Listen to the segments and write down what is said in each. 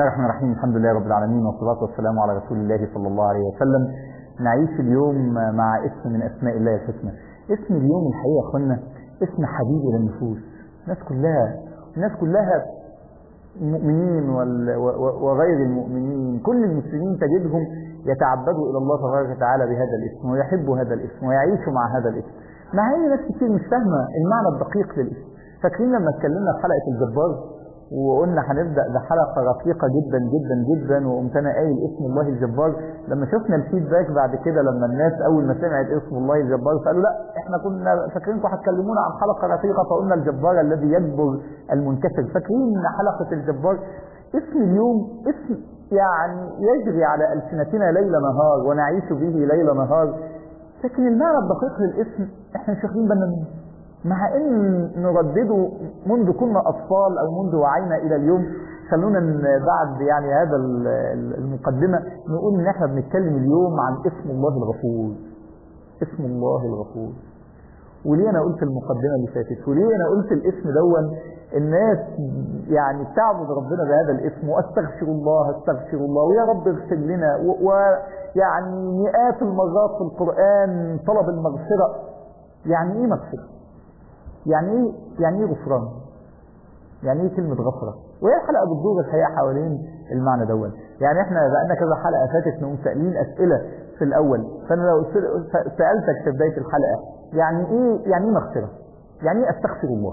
الرحمن الرحيم الحمد لله رب العالمين والصلاة والسلام على رسول الله صلى الله عليه وسلم نعيش اليوم مع اسم من أسماء الله الحسنى اسم اليوم الحقيقة يا أخوانا اسم حبيب إلى النفوس الناس كلها الناس كلها المؤمنين وال- و- و- وغير المؤمنين كل المسلمين تجدهم يتعبدوا إلى الله تبارك وتعالى بهذا الاسم ويحبوا هذا الاسم ويعيشوا مع هذا الاسم مع ان ناس كتير مش فاهمه المعنى الدقيق للاسم فاكرين لما اتكلمنا في حلقه الجبار وقلنا هنبدا بحلقه رقيقه جدا جدا جدا وقمت انا قايل اسم الله الجبار لما شفنا الفيدباك بعد كده لما الناس اول ما سمعت اسم الله الجبار قالوا لا احنا كنا فاكرينكم هتكلمونا عن حلقه رقيقه فقلنا الجبار الذي يجبر المنكسر فاكرين حلقه الجبار اسم اليوم اسم يعني يجري على السنتنا ليل نهار ونعيش به ليل نهار لكن المعنى الدقيق للاسم احنا مش واخدين بالنا منه مع ان نردده منذ كنا اطفال او منذ وعينا الى اليوم خلونا ن- بعد يعني هذا ال- ال- المقدمه نقول ان احنا بنتكلم اليوم عن اسم الله الغفور اسم الله الغفور وليه انا قلت المقدمه اللي فاتت وليه انا قلت الاسم دون الناس يعني تعبد ربنا بهذا الاسم واستغفر الله استغفر الله ويا رب اغفر لنا و- ويعني مئات المرات في القران طلب المغفره يعني ايه مغفره يعني ايه يعني ايه غفران يعني ايه كلمه غفره وهي الحلقه بتدور الحقيقه حوالين المعنى دون يعني احنا بقالنا كذا حلقه فاتت نقوم سائلين اسئله في الاول فانا لو سأل- سالتك في بدايه الحلقه يعني ايه يعني ايه مغفره يعني ايه استغفر الله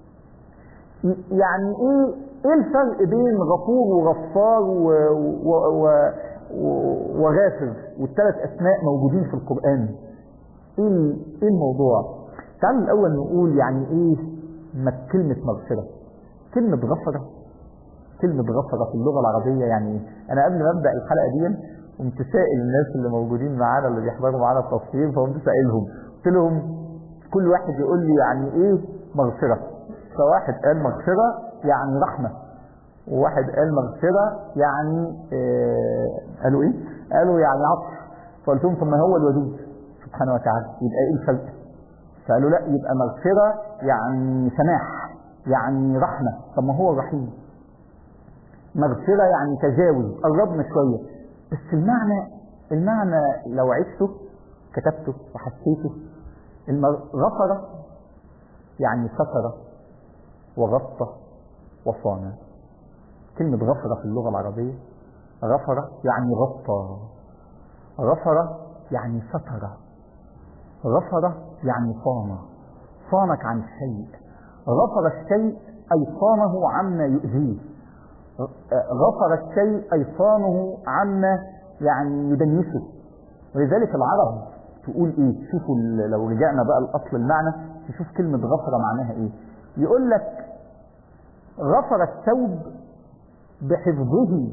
ي- يعني ايه ايه الفرق بين غفور وغفار و... و... و... و- وغافر والثلاث اسماء موجودين في القران ايه ال- ايه الموضوع تعالوا الاول نقول يعني ايه م- كلمه مغفره كلمه غفره كلمة غفرة في اللغة العربية يعني ايه؟ أنا قبل ما أبدأ الحلقة دي قمت سائل الناس اللي موجودين معانا اللي بيحضروا معانا التصوير فقمت سائلهم قلت لهم كل واحد يقول لي يعني إيه مغفرة فواحد قال مغفرة يعني رحمة وواحد قال مغفرة يعني آه قالوا إيه؟ قالوا يعني عطف فقلت لهم طب ما هو الودود سبحانه وتعالى يبقى إيه الفرق؟ فقالوا لا يبقى مغفرة يعني سماح يعني رحمة طب ما هو الرحيم مغفرة يعني تجاوز قربنا شوية بس المعنى المعنى لو عشته كتبته وحسيته المغ- غفر يعني ستر وغطى وصان كلمة غفر في اللغة العربية غفر يعني غطى غفر يعني ستر غفر يعني صان صانك عن الشيء غفر الشيء أي صانه عما يؤذيه غفر الشيء أي صانه عما يعني يدنسه ولذلك العرب تقول ايه شوفوا ال- لو رجعنا بقى لأصل المعنى تشوف كلمة غفر معناها ايه يقول لك غفر الثوب بحفظه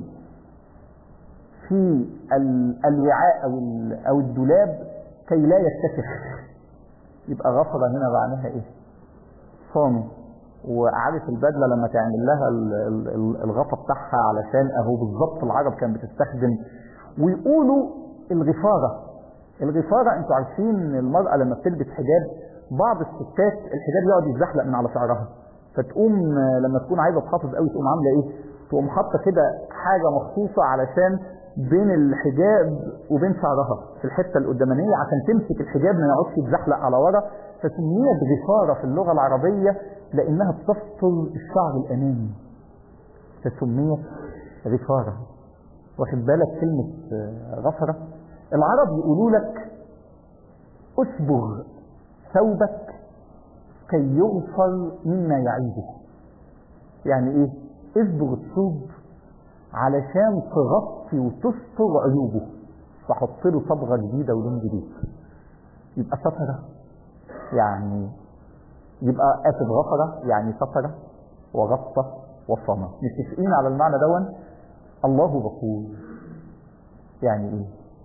في ال- الوعاء أو ال- أو الدولاب كي لا يتسخ يبقى غفر هنا معناها ايه صانه وعارف البدله لما تعمل لها ال- ال- ال- الغطا بتاعها علشان اهو بالظبط العرب كانت بتستخدم ويقولوا الغفاره الغفاره انتوا عارفين المراه لما بتلبس حجاب بعض الستات الحجاب يقعد يتزحلق من على شعرها فتقوم آه، لما تكون عايزه تحافظ قوي تقوم عامله ايه تقوم حاطه كده حاجه مخصوصه علشان بين الحجاب وبين شعرها في الحته القدامانيه عشان تمسك الحجاب ما يقعدش يتزحلق على ورا فسميت غفاره في اللغه العربيه لانها بتستر الشعر الامامي فسميت غفاره واخد بالك كلمه آه، غفره العرب يقولوا لك اسبغ ثوبك كي يغفر مما يعيبه يعني ايه اسبغ الثوب علشان تغطي وتستر عيوبه فحط له صبغه جديده ولون جديد يبقى ستره يعني يبقى اسف غفره يعني ستره وغطى وصمى متفقين على المعنى دون الله غفور يعني ايه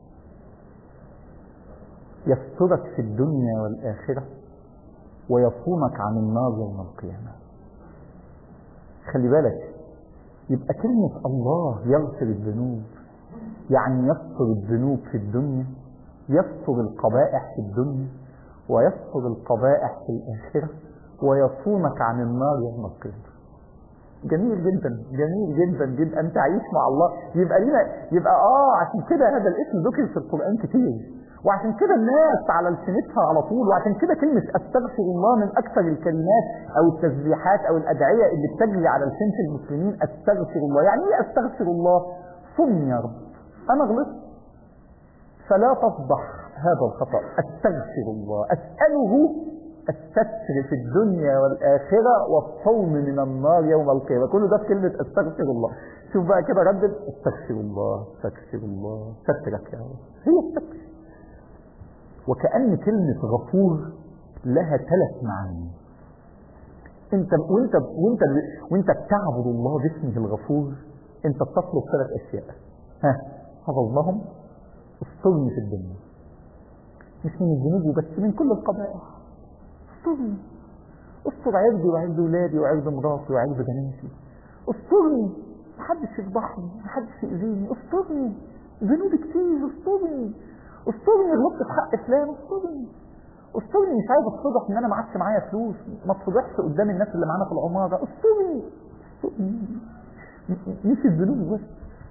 يسترك في الدنيا والاخره ويصونك عن النار يوم القيامه خلي بالك يبقى كلمة الله يغفر الذنوب يعني يستر الذنوب في الدنيا يستر القبائح في الدنيا ويستر القبائح في الآخرة ويصونك عن النار يوم القيامة جميل جدا جميل جدا جدا ان تعيش مع الله يبقى لينا يبقى اه عشان كده هذا الاسم ذكر في القران كتير وعشان كده الناس على لسانتها على طول وعشان كده كلمة استغفر الله من اكثر الكلمات او التسبيحات او الادعية اللي بتجري على لسانة المسلمين استغفر الله يعني ايه استغفر الله صم يا رب انا غلطت فلا تفضح هذا الخطأ استغفر الله اسأله الستر في الدنيا والآخرة والصوم من النار يوم القيامة كل ده في كلمة استغفر الله شوف بقى كده ردد استغفر الله استغفر الله سترك يا رب هي الستر وكأن كلمة غفور لها ثلاث معاني انت وانت وانت وانت بتعبد الله باسمه الغفور انت بتطلب ثلاث اشياء ها حفظناهم استرني في الدنيا مش من الذنوب وبس من كل القبائح استرني استر عرضي وعرض ولادي وعرض مراتي وعرض بناتي استرني محدش يفضحني محدش يأذيني استرني ذنوبي كتير استرني استرني غلطت في حق فلان استرني استرني مش عايز اتفضح ان انا ما عادش معايا فلوس ما اتفضحش قدام الناس اللي معانا في العماره استرني مش الذنوب بس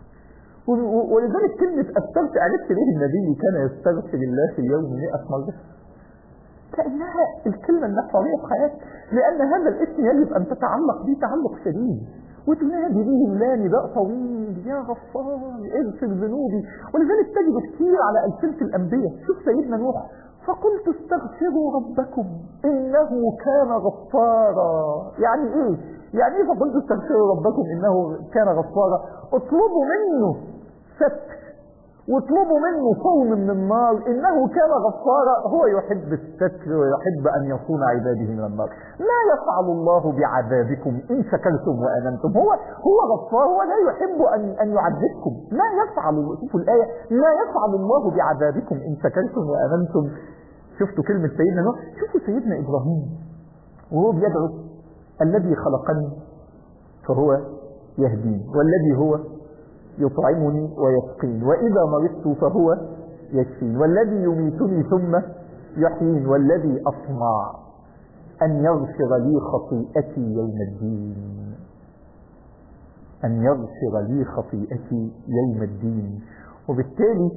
ولذلك كلمة أستغفر عرفت ليه النبي كان يستغفر الله في اليوم 100 مرة لأنها الكلمة النفعية في حياتك لأن هذا الاسم يجب أن تتعلق به تعلق شديد وتنادي به الله نداء طويل يا غفار اغفر ذنوبي ولذلك تجد كثير على ألسنة الأنبياء شوف سيدنا نوح فقلت استغفروا ربكم إنه كان غفارا يعني إيه؟ يعني إيه فقلت استغفروا ربكم إنه كان غفارا اطلبوا منه ستر واطلبوا منه صوم من النار إنه كان غفارا هو يحب الستر ويحب أن يصون عباده من النار ما يفعل الله بعذابكم إن شكرتم وأمنتم هو هو غفار هو لا يحب أن أن يعذبكم ما يفعل شوفوا الآية ما يفعل الله بعذابكم إن شكرتم وأمنتم شفتوا كلمة سيدنا نوح شوفوا سيدنا إبراهيم وهو بيدعو الذي خلقني فهو يهديني والذي هو يطعمني ويسقين وإذا مرضت فهو يشفين والذي يميتني ثم يحيين والذي أطمع أن يغفر لي خطيئتي يوم الدين أن يغفر لي خطيئتي يوم الدين وبالتالي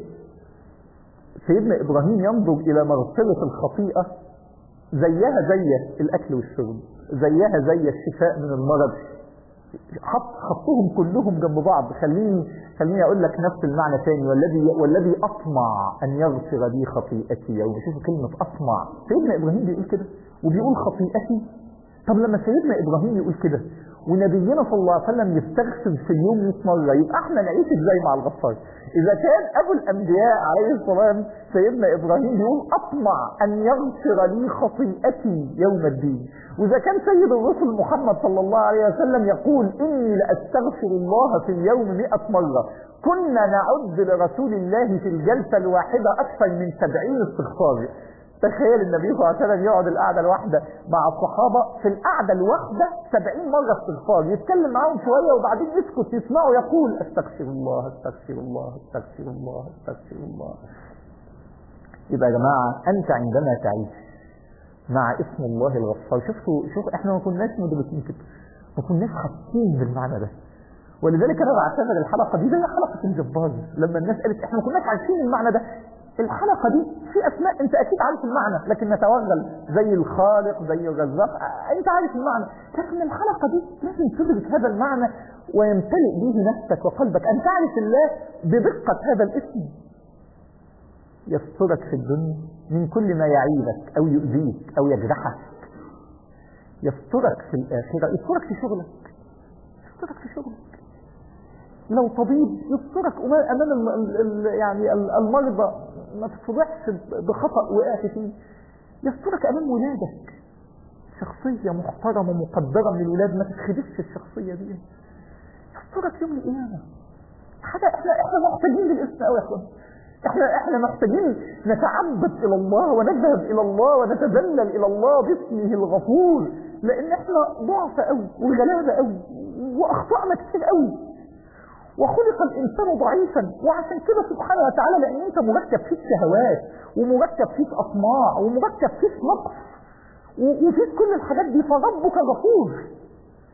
سيدنا إبراهيم ينظر إلى مغفرة الخطيئة زيها زي الأكل والشرب زيها زي الشفاء من المرض حط حطهم كلهم جنب بعض خليني خليني اقول لك نفس المعنى ثاني والذي والذي اطمع ان يغفر لي خطيئتي يوم شوفوا كلمه اطمع سيدنا ابراهيم بيقول كده وبيقول خطيئتي طب لما سيدنا ابراهيم يقول كده ونبينا صلى الله عليه وسلم يستغفر في اليوم 100 مره يبقى احنا نعيش ازاي مع الغفار اذا كان ابو الانبياء عليه السلام سيدنا ابراهيم يقول اطمع ان يغفر لي خطيئتي يوم الدين واذا كان سيد الرسل محمد صلى الله عليه وسلم يقول اني لاستغفر الله في اليوم 100 مره كنا نعد لرسول الله في الجلسه الواحده اكثر من 70 استغفار تخيل النبي صلى الله عليه وسلم يقعد القعده الواحده مع الصحابه في القعده الواحده 70 مره استغفار يتكلم معاهم شويه وبعدين يسكت يسمعوا يقول استغفر الله استغفر الله استغفر الله استغفر الله يبقى يا جماعه انت عندما تعيش مع اسم الله الغفار شفتوا شوف احنا ما كناش مدركين كده ما كناش حاسين بالمعنى ده ولذلك انا بعتبر الحلقه دي زي حلقه الجبار لما الناس قالت احنا ما كناش عارفين المعنى ده الحلقة دي في أسماء أنت أكيد عارف المعنى لكن نتوغل زي الخالق زي الرزاق أنت عارف المعنى لكن الحلقة دي لازم تدرك هذا المعنى ويمتلئ به نفسك وقلبك أن تعرف الله بدقة هذا الاسم يسترك في الدنيا من كل ما يعيبك أو يؤذيك أو يجرحك يسترك في الآخرة يسترك في شغلك يسترك في شغلك لو طبيب يسترك امام ال ال يعني المرضى ما تفضحش بخطا وقعت فيه يسترك امام ولادك شخصية محترمة مقدرة من الولاد ما تتخدش الشخصية دي يسترك يوم القيامة حاجة احنا احنا محتاجين للاسم قوي يا اخوان احنا احنا محتاجين نتعبد الى الله ونذهب الى الله ونتذلل الى الله باسمه الغفور لان احنا ضعف قوي وغلابه قوي واخطائنا كتير قوي وخلق الإنسان ضعيفا وعشان كده سبحانه وتعالى لأن أنت مركب فيك شهوات ومركب فيك أطماع ومركب فيك نقص وفيك كل الحاجات دي فربك غفور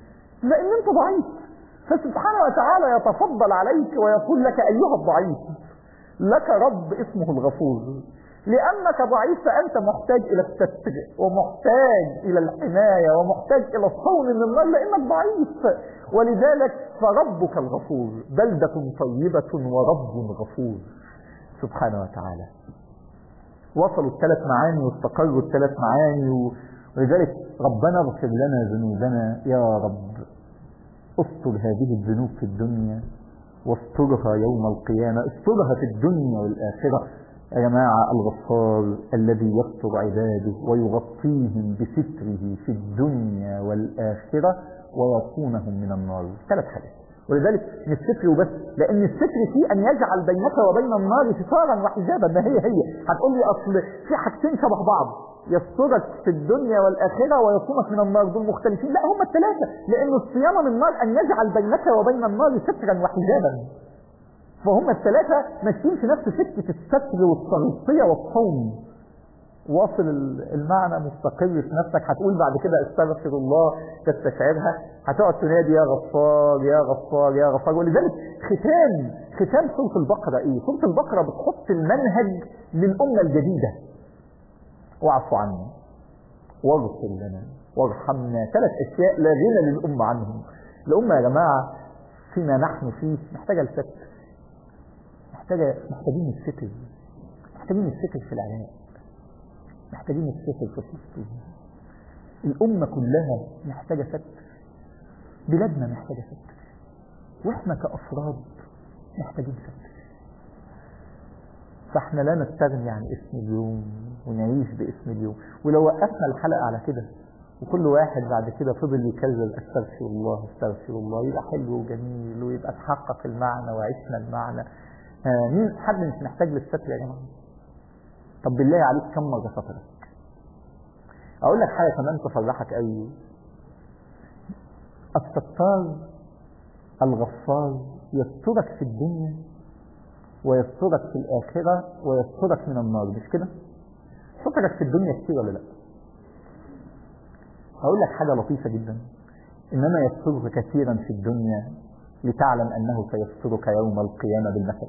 لان انت ضعيف فسبحانه وتعالى يتفضل عليك ويقول لك ايها الضعيف لك رب اسمه الغفور لأنك ضعيف فأنت محتاج إلى الستر ومحتاج إلى الحماية ومحتاج إلى الصون من النار لأنك ضعيف ولذلك فربك الغفور بلدة طيبة ورب غفور سبحانه وتعالى وصلوا الثلاث معاني واستقروا الثلاث معاني ولذلك ربنا اغفر لنا ذنوبنا يا رب استر هذه الذنوب في الدنيا واسترها يوم القيامة استرها في الدنيا والآخرة يا جماعة الغفار الذي يستر عباده ويغطيهم بستره في الدنيا والآخرة ويصونهم من النار ثلاث حاجات ولذلك مش ستر وبس لان الستر فيه ان يجعل بينك وبين النار ستارا وحجابا ما هي هي هتقول لي اصل في حاجتين شبه بعض يسترك في الدنيا والاخره ويصومك من النار دول مختلفين لا هم الثلاثه لان الصيام من النار ان يجعل بينك وبين النار سترا وحجابا فهم الثلاثه ماشيين في نفس سكه الستر والتغطيه والصوم واصل المعنى مستقر في نفسك هتقول بعد كده استغفر الله تستشعرها هتقعد تنادي يا غفار يا غفار يا غفار ولذلك ختام ختام سورة البقرة ايه؟ سورة البقرة بتحط المنهج للأمة الجديدة واعف عنا واغفر لنا وارحمنا ثلاث اشياء لا غنى للأمة عنهم الأمة يا جماعة فيما نحن فيه محتاجة الستر محتاجة محتاجين الستر محتاجين الستر في العراق محتاجين الستر في فلسطين الأمة كلها محتاجة ستر بلادنا محتاجة ستر واحنا كأفراد محتاجين ستر فاحنا لا نستغني عن اسم اليوم ونعيش باسم اليوم ولو وقفنا الحلقة على كده وكل واحد بعد كده فضل يكرر استغفر الله استغفر الله يبقى حلو وجميل ويبقى تحقق المعنى وعشنا المعنى آه مين حد مش محتاج للستر يا جماعه طب بالله عليك كم مرة سترك اقول لك حاجة كمان تفرحك قوي الستار الغفار يسترك في الدنيا ويسترك في الآخرة ويسترك من النار مش كده سترك في الدنيا كتير ولا لا أقول لك حاجة لطيفة جدا إنما يسترك كثيرا في الدنيا لتعلم أنه سيسترك يوم القيامة بالمثل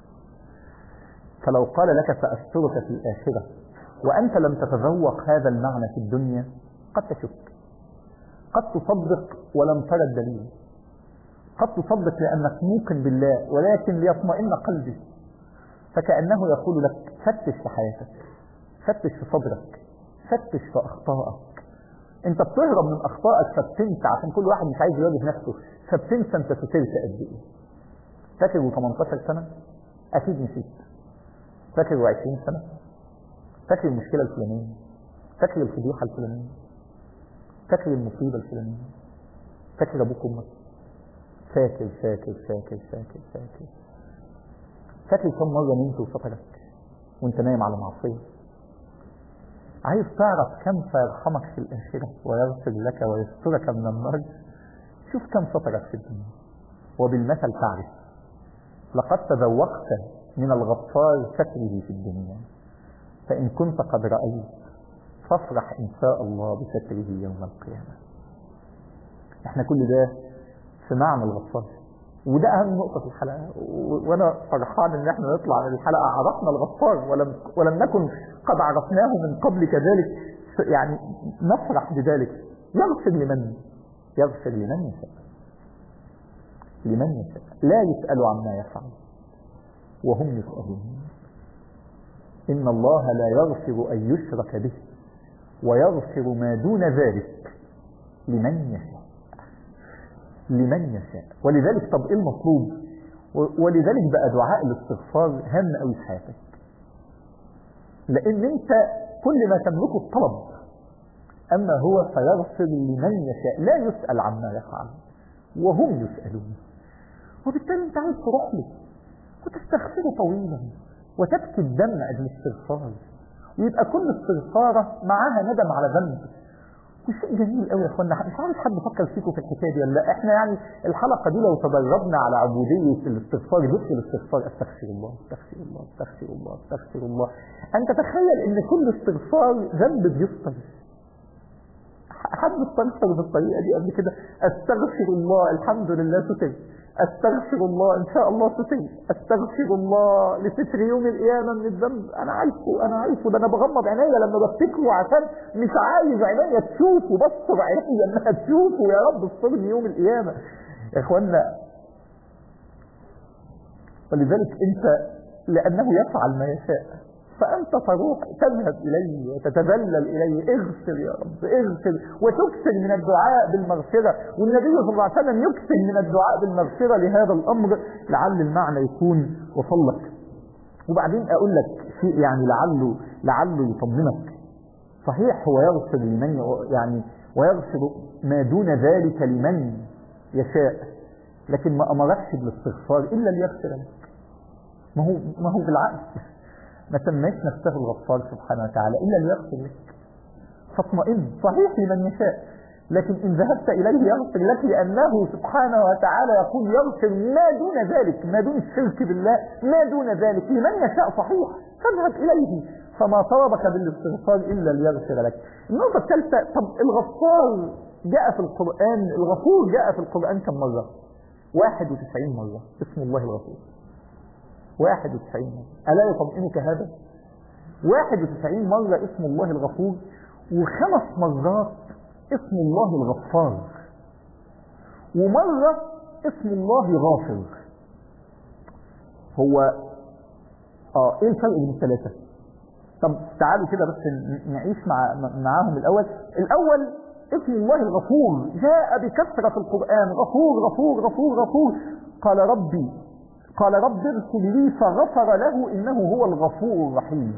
فلو قال لك سأسترك في الآخرة وأنت لم تتذوق هذا المعنى في الدنيا قد تشك قد تصدق ولم ترى الدليل قد تصدق لأنك موقن بالله ولكن ليطمئن قلبي فكأنه يقول لك فتش في حياتك فتش في صدرك فتش في أخطائك انت بتهرب من أخطائك فبتنسى عشان كل واحد مش عايز يواجه نفسه فبتنسى انت سترت قد ايه فاكر و 18 سنة أكيد نسيت فاكر و 20 سنة فاكر المشكلة الفلانية فاكر الفضيحة الفلانية فاكر المصيبة الفلانية فاكر أبوك وأمك فاكر فاكر فاكر فاكر فاكر فاكر كم مرة نمت وسطرك وانت نايم على معصية عايز تعرف كم سيرحمك في الآخرة ويغفر لك ويسترك من النار شوف كم سطرك في الدنيا وبالمثل تعرف لقد تذوقت من الغفار ستره في الدنيا فإن كنت قد رأيت فافرح إن شاء الله بستره يوم القيامة احنا كل ده في معنى الغفار وده أهم نقطة في الحلقة وأنا فرحان إن احنا نطلع من الحلقة عرفنا الغفار ولم, ولم نكن قد عرفناه من قبل كذلك يعني نفرح بذلك يغفر لمن يغفر لمن يشاء لمن يشاء لا يسأل عما يفعل وهم يسألون إن الله لا يغفر أن يشرك به ويغفر ما دون ذلك لمن يشاء لمن يشاء ولذلك طب ايه المطلوب ولذلك بقى دعاء الاستغفار هام قوي في حياتك لان انت كل ما تملكه الطلب اما هو فيغفر لمن يشاء لا يسأل عما يفعل وهم يسألون وبالتالي انت عايز تروح له وتستغفره طويلا وتبكي الدم اجل الاستغفار ويبقى كل استغفارة معاها ندم على ذنب وشيء جميل قوي يا اخوانا مش عارف حد فكر فيكم في الحكايه دي ولا لا احنا يعني الحلقه دي لو تدربنا على عبوديه الاستغفار ذكر الاستغفار استغفر الله استغفر الله استغفر الله استغفر الله انت تخيل ان كل استغفار ذنب بيستر حد استغفر بالطريقة دي قبل كده استغفر الله الحمد لله ستر استغفر الله ان شاء الله ستر استغفر الله لستر يوم القيامة من الذنب انا عارفه انا عارفه ده انا بغمض عينيا لما بفتكره عشان مش عايز عينيا تشوفه بصر عينيا انها تشوفه يا رب استرني يوم القيامة يا اخوانا ولذلك انت لانه يفعل ما يشاء فأنت تروح تذهب إليه وتتذلل إليه اغفر يا رب اغفر وتكثر من الدعاء بالمغفرة والنبي صلى الله عليه وسلم يكثر من الدعاء بالمغفرة لهذا الأمر لعل المعنى يكون وصل لك وبعدين أقول لك شيء يعني لعله لعله يطمنك صحيح هو يغفر لمن يعني ويغفر ما دون ذلك لمن يشاء لكن ما أمركش بالاستغفار إلا ليغفر لك ما هو ما هو بالعكس ما سماش نفسه الغفار سبحانه وتعالى إلا ليغفر لك فاطمئن صحيح لمن يشاء لكن إن ذهبت إليه يغفر لك لأنه سبحانه وتعالى يقول يغفر ما دون ذلك ما دون الشرك بالله ما دون ذلك لمن يشاء صحيح فاذهب إليه فما طلبك بالاستغفار إلا ليغفر لك النقطة الثالثة طب الغفار جاء في القرآن الغفور جاء في القرآن كم مرة 91 مرة اسم الله الغفور 91 مرة ألا يطمئنك هذا 91 مرة اسم الله الغفور وخمس مرات اسم الله الغفار ومرة اسم الله غافر هو اه ايه الفرق بين الثلاثة طب تعالوا كده بس نعيش مع معاهم الاول الاول اسم الله الغفور جاء بكثرة في القرآن غفور غفور غفور غفور قال ربي قال رب اغفر لي فغفر له انه هو الغفور الرحيم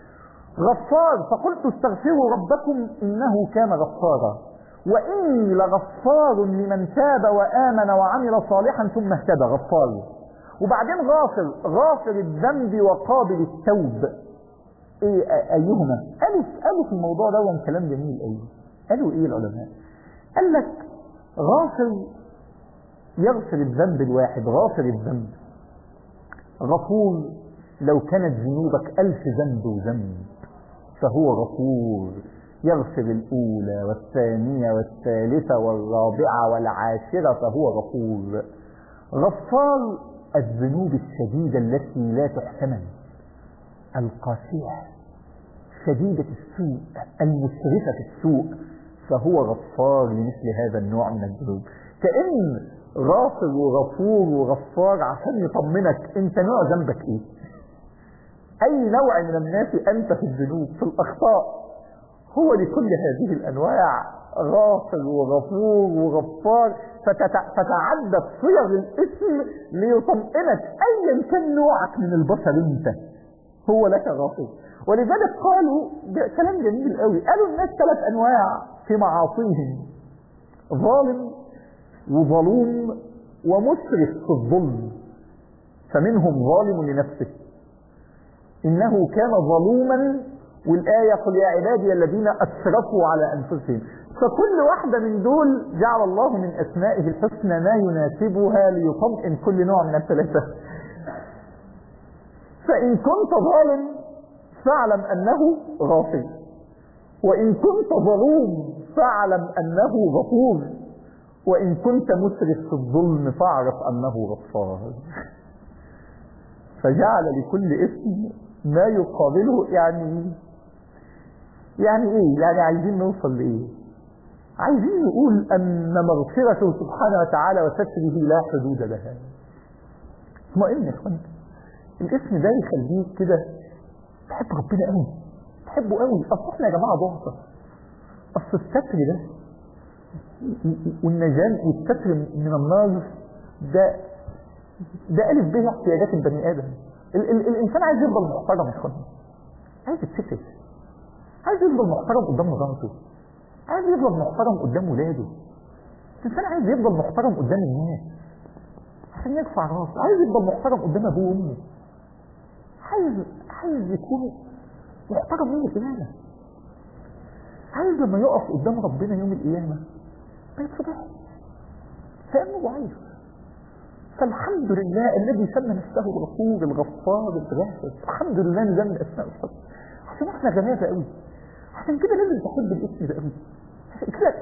غفار فقلت استغفروا ربكم انه كان غفارا واني لغفار لمن تاب وامن وعمل صالحا ثم اهتدى غفار وبعدين غافر غافر الذنب وقابل التوب ايه ايهما قالوا قالوا في الموضوع ده كلام جميل قوي قالوا ايه العلماء قال لك غافر يغفر الذنب الواحد غافر الذنب غفور لو كانت ذنوبك ألف ذنب وذنب فهو غفور يغفر الأولى والثانية والثالثة والرابعة والعاشرة فهو غفور غفار الذنوب الشديدة التي لا تحتمل القاسية شديدة السوء المسرفة في السوء فهو غفار لمثل هذا النوع من الذنوب كأن غافر وغفور وغفار عشان يطمنك انت نوع ذنبك ايه اي نوع من الناس انت في الذنوب في الاخطاء هو لكل هذه الانواع غافر وغفور وغفار فتعدد صيغ الاسم ليطمئنك ايا كان نوعك من البشر انت هو لك غافر ولذلك قالوا كلام جميل قوي قالوا الناس ثلاث انواع في معاصيهم ظالم وظلوم ومسرف في الظلم فمنهم ظالم لنفسه إنه كان ظلوما والآية قل يا عبادي الذين أسرفوا على أنفسهم فكل واحدة من دول جعل الله من أسمائه الحسنى ما يناسبها ليطمئن كل نوع من الثلاثة فإن كنت ظالم فاعلم أنه غافر وإن كنت ظلوم فاعلم أنه غفور وإن كنت مسرف في الظلم فاعرف أنه غفار فجعل لكل اسم ما يقابله يعني يعني ايه يعني عايزين نوصل لايه عايزين نقول ان مغفرته سبحانه وتعالى وستره لا حدود لها اطمئن يا اخوان الاسم ده يخليك كده تحب ربنا قوي تحبه قوي اصل احنا يا جماعه ضعفه اصل الستر ده والنجاة والستر من النار ده ده ألف به احتياجات البني آدم ال ال الإنسان عايز يفضل محترم يا اخوانا عايز يتستر عايز يفضل محترم قدام مراته عايز يفضل محترم قدام ولاده الإنسان عايز يفضل محترم قدام الناس عشان يرفع راسه عايز يفضل محترم قدام أبوه وأمه عايز عايز يكون محترم يوم القيامة عايز لما يقف قدام ربنا يوم القيامة ما يتصبحش كأنه ضعيف فالحمد لله الذي سمى نفسه الغفور الغفار الغافر الحمد لله ان ده من اسماء الحسنى عشان احنا غلابه قوي عشان كده لازم تحب الاسم ده قوي عشان كده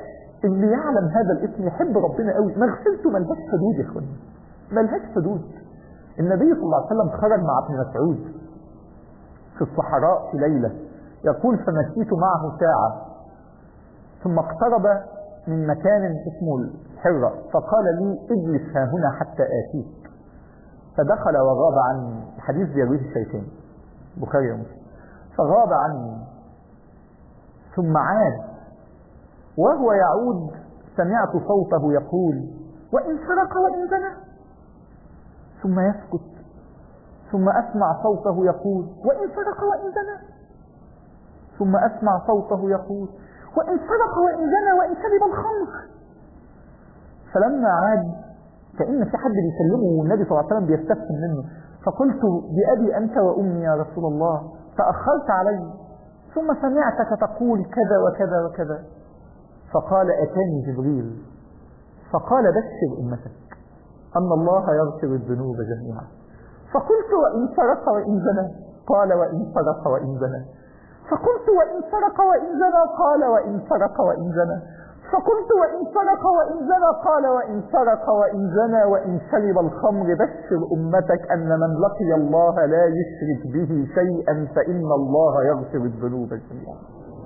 اللي يعلم هذا الاسم يحب ربنا قوي مغفرته ملهاش حدود يا اخوانا ملهاش حدود النبي صلى الله عليه وسلم خرج مع ابن مسعود في الصحراء في ليلة يقول فمشيت معه ساعة ثم اقترب من مكان اسمه الحرة فقال لي اجلس ها هنا حتى آتيك فدخل وغاب عني الحديث بيرويه الشيخين بخاري ومسلم فغاب عني ثم عاد وهو يعود سمعت صوته يقول وإن سرق وإن زنى ثم يسكت ثم أسمع صوته يقول وإن سرق وإن زنى ثم أسمع صوته يقول وإن سرق وإن زنى وإن شرب الخمر فلما عاد كأن في حد بيكلمه والنبي صلى الله عليه وسلم بيستفهم منه فقلت بأبي أنت وأمي يا رسول الله تأخرت علي ثم سمعتك تقول كذا وكذا وكذا فقال أتاني جبريل فقال بشر أمتك أن الله يغفر الذنوب جميعا فقلت وإن سرق وإن زنى قال وإن سرق وإن زنى فقلت وإن سرق وإن زنى قال وإن سرق وإن زنى فقلت وإن سرق وإن زنى قال وإن سرق وإن زنى وإن شرب الخمر بشر أمتك أن من لقي الله لا يشرك به شيئا فإن الله يغفر الذنوب جميعا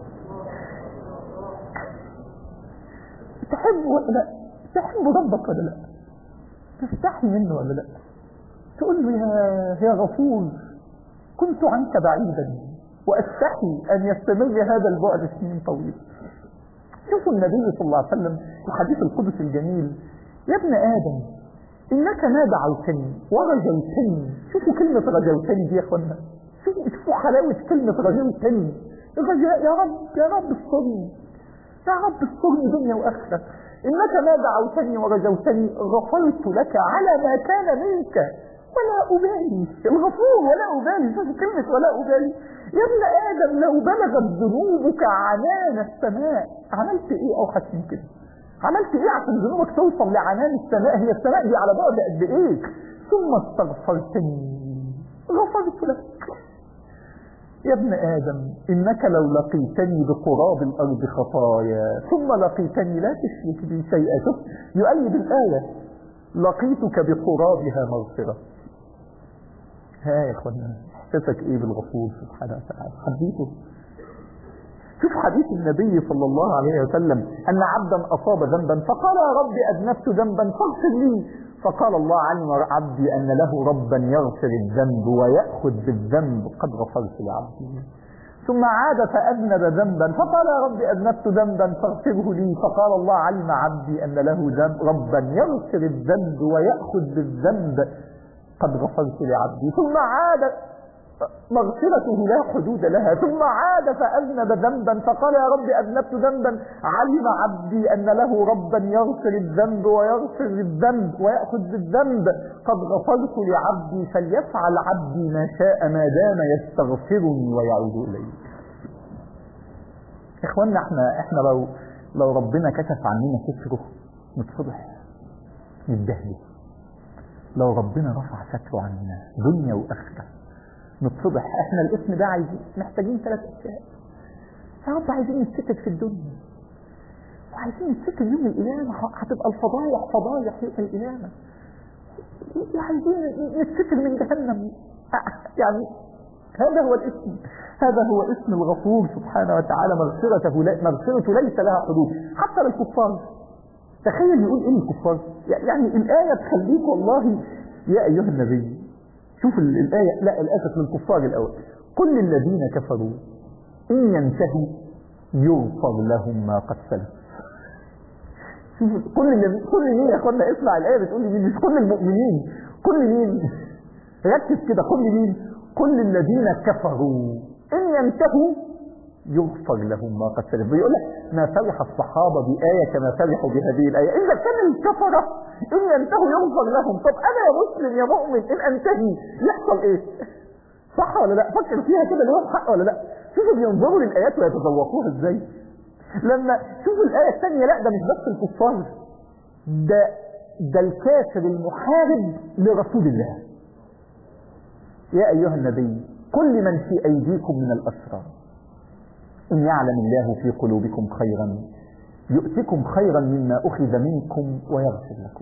تحب ولا لا تحب ربك ولا لا تستحي منه ولا لا تقول له يا يا غفور كنت عنك بعيدا واستحي ان يستمر هذا البعد سنين طويله شوفوا النبي صلى الله عليه وسلم في الحديث القدسي الجميل يا ابن ادم انك ما دعوتني ورجوتني شوفوا كلمه رجوتني دي يا اخوانا شوفوا شوفوا حلاوه كلمه رجوتني الرجاء يا رب يا رب استرني يا رب استرني دنيا واخره انك ما دعوتني ورجوتني غفرت لك على ما كان منك ولا أبالي الغفور ولا أبالي شوف كلمة ولا أبالي يا ابن آدم لو بلغت ذنوبك عنان السماء عملت إيه أوحش من كده عملت إيه عشان ذنوبك توصل لعنان السماء هي السماء دي على بعد قد إيه ثم استغفرتني غفرت لك يا ابن آدم إنك لو لقيتني بقراب الأرض خطايا ثم لقيتني لا تشرك بي شيئا شوف يؤيد الآية لقيتك بقرابها مغفرة ها يا اخوانا احساسك ايه بالغفور سبحانه وتعالى حديثه شوف حديث النبي صلى الله عليه وسلم ان عبدا اصاب ذنبا فقال يا رب اذنبت ذنبا فاغفر لي فقال الله علم عبدي ان له ربا يغفر الذنب وياخذ بالذنب قد غفرت لعبدي ثم عاد فأذنب ذنبا فقال يا رب أذنبت ذنبا فاغفره لي فقال الله علم عبدي أن له ذنب ربا يغفر الذنب ويأخذ بالذنب قد غفرت لعبدي ثم عاد مغفرته لا حدود لها ثم عاد فأذنب ذنبا فقال يا رب أذنبت ذنبا علم عبدي أن له ربا يغفر الذنب ويغفر الذنب ويأخذ بالذنب قد غفرت لعبدي فليفعل عبدي ما شاء ما دام يستغفرني ويعود إلي إخواننا احنا احنا لو لو ربنا كشف عننا ستره نتفضح نتبهدل لو ربنا رفع ستره عننا دنيا وآخرة نتفضح احنا الاسم ده عايزين محتاجين ثلاث اشياء يا رب عايزين نتستر في الدنيا وعايزين نتستر يوم القيامة هتبقى الفضايح فضايح يوم القيامة وعايزين نتستر من جهنم يعني هذا هو الاسم هذا هو اسم الغفور سبحانه وتعالى مغفرته مغفرته ليس لها حدود حتى للكفار تخيل يقول ايه الكفار يعني الآية تخليك والله يا أيها النبي شوف الآية لا الآية للكفار الأول كل الذين كفروا إن ينتهوا يغفر لهم ما قد سلف شوف كل الذي كل مين يا اخوانا اسمع الآية بتقول لي مش كل المؤمنين كل مين ركز كده كل مين كل الذين كفروا إن ينتهوا يغفر لهم ما قد سلف بيقول لك ما فرح الصحابة بآية كما فرحوا بهذه الآية إذا كان الكفرة إن ينتهوا يغفر لهم طب أنا يا مسلم يا مؤمن إن أنتهي يحصل إيه صح ولا لا فكر فيها كده لهم حق ولا لا شوفوا بينظروا للآيات ويتذوقوها إزاي لما شوفوا الآية الثانية لا ده مش بس الكفار ده ده الكافر المحارب لرسول الله يا أيها النبي كل من في أيديكم من الأسرى إن يعلم الله في قلوبكم خيرا يؤتكم خيرا مما أخذ منكم ويغفر لكم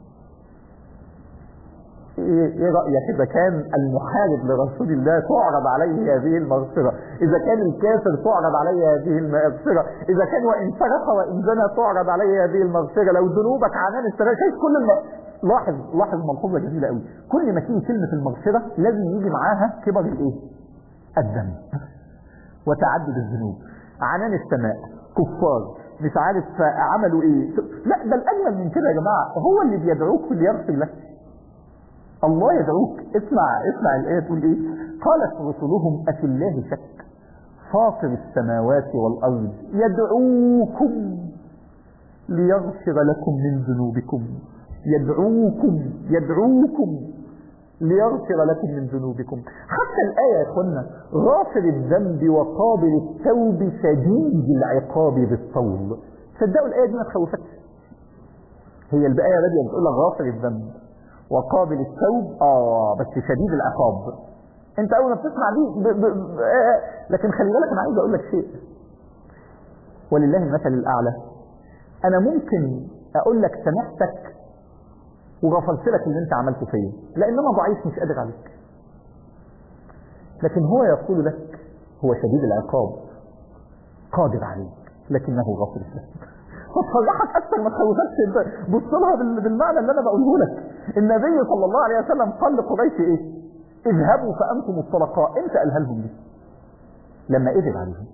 ايه رأيك اذا كان المحارب لرسول الله تعرض عليه هذه المغفرة اذا كان الكافر تعرض عليه هذه المغفرة اذا كان وان سرق وان زنى تعرض عليه هذه المغفرة لو ذنوبك عنان السرقة شايف كل الم... لاحظ لاحظ ملحوظة جميلة قوي كل ما تيجي كلمة المغفرة لازم يجي معاها كبر الايه الذنب وتعدد الذنوب عنان السماء كفار مش عارف عملوا ايه لا ده الاجمل من كده يا جماعه هو اللي بيدعوك ليغفر لك الله يدعوك اسمع اسمع الآية تقول ايه قالت رسلهم أفي الله شك فاطر السماوات والأرض يدعوكم ليغفر لكم من ذنوبكم يدعوكم يدعوكم ليغفر لكم من ذنوبكم حتى الآية يا اخوانا غافر الذنب وقابل التوب شديد العقاب بالطول صدقوا الآية دي ما تخوفتش هي الآية بادية بتقول لك غافر الذنب وقابل التوب اه بس شديد العقاب انت اول ما بتسمع دي ب... ب... ب... آه لكن خلي بالك انا عايز اقول لك شيء ولله المثل الاعلى انا ممكن اقول لك سامحتك وغفرت لك اللي انت عملته فيا لان انا ضعيف مش قادر عليك لكن هو يقول لك هو شديد العقاب قادر عليك لكنه غفر لك فتفرحك اكثر ما تخوفكش انت بص لها بالمعنى اللي انا بقوله لك النبي صلى الله عليه وسلم قال لقريش ايه اذهبوا فانتم الطلقاء انت قالها لهم دي لما قدر عليهم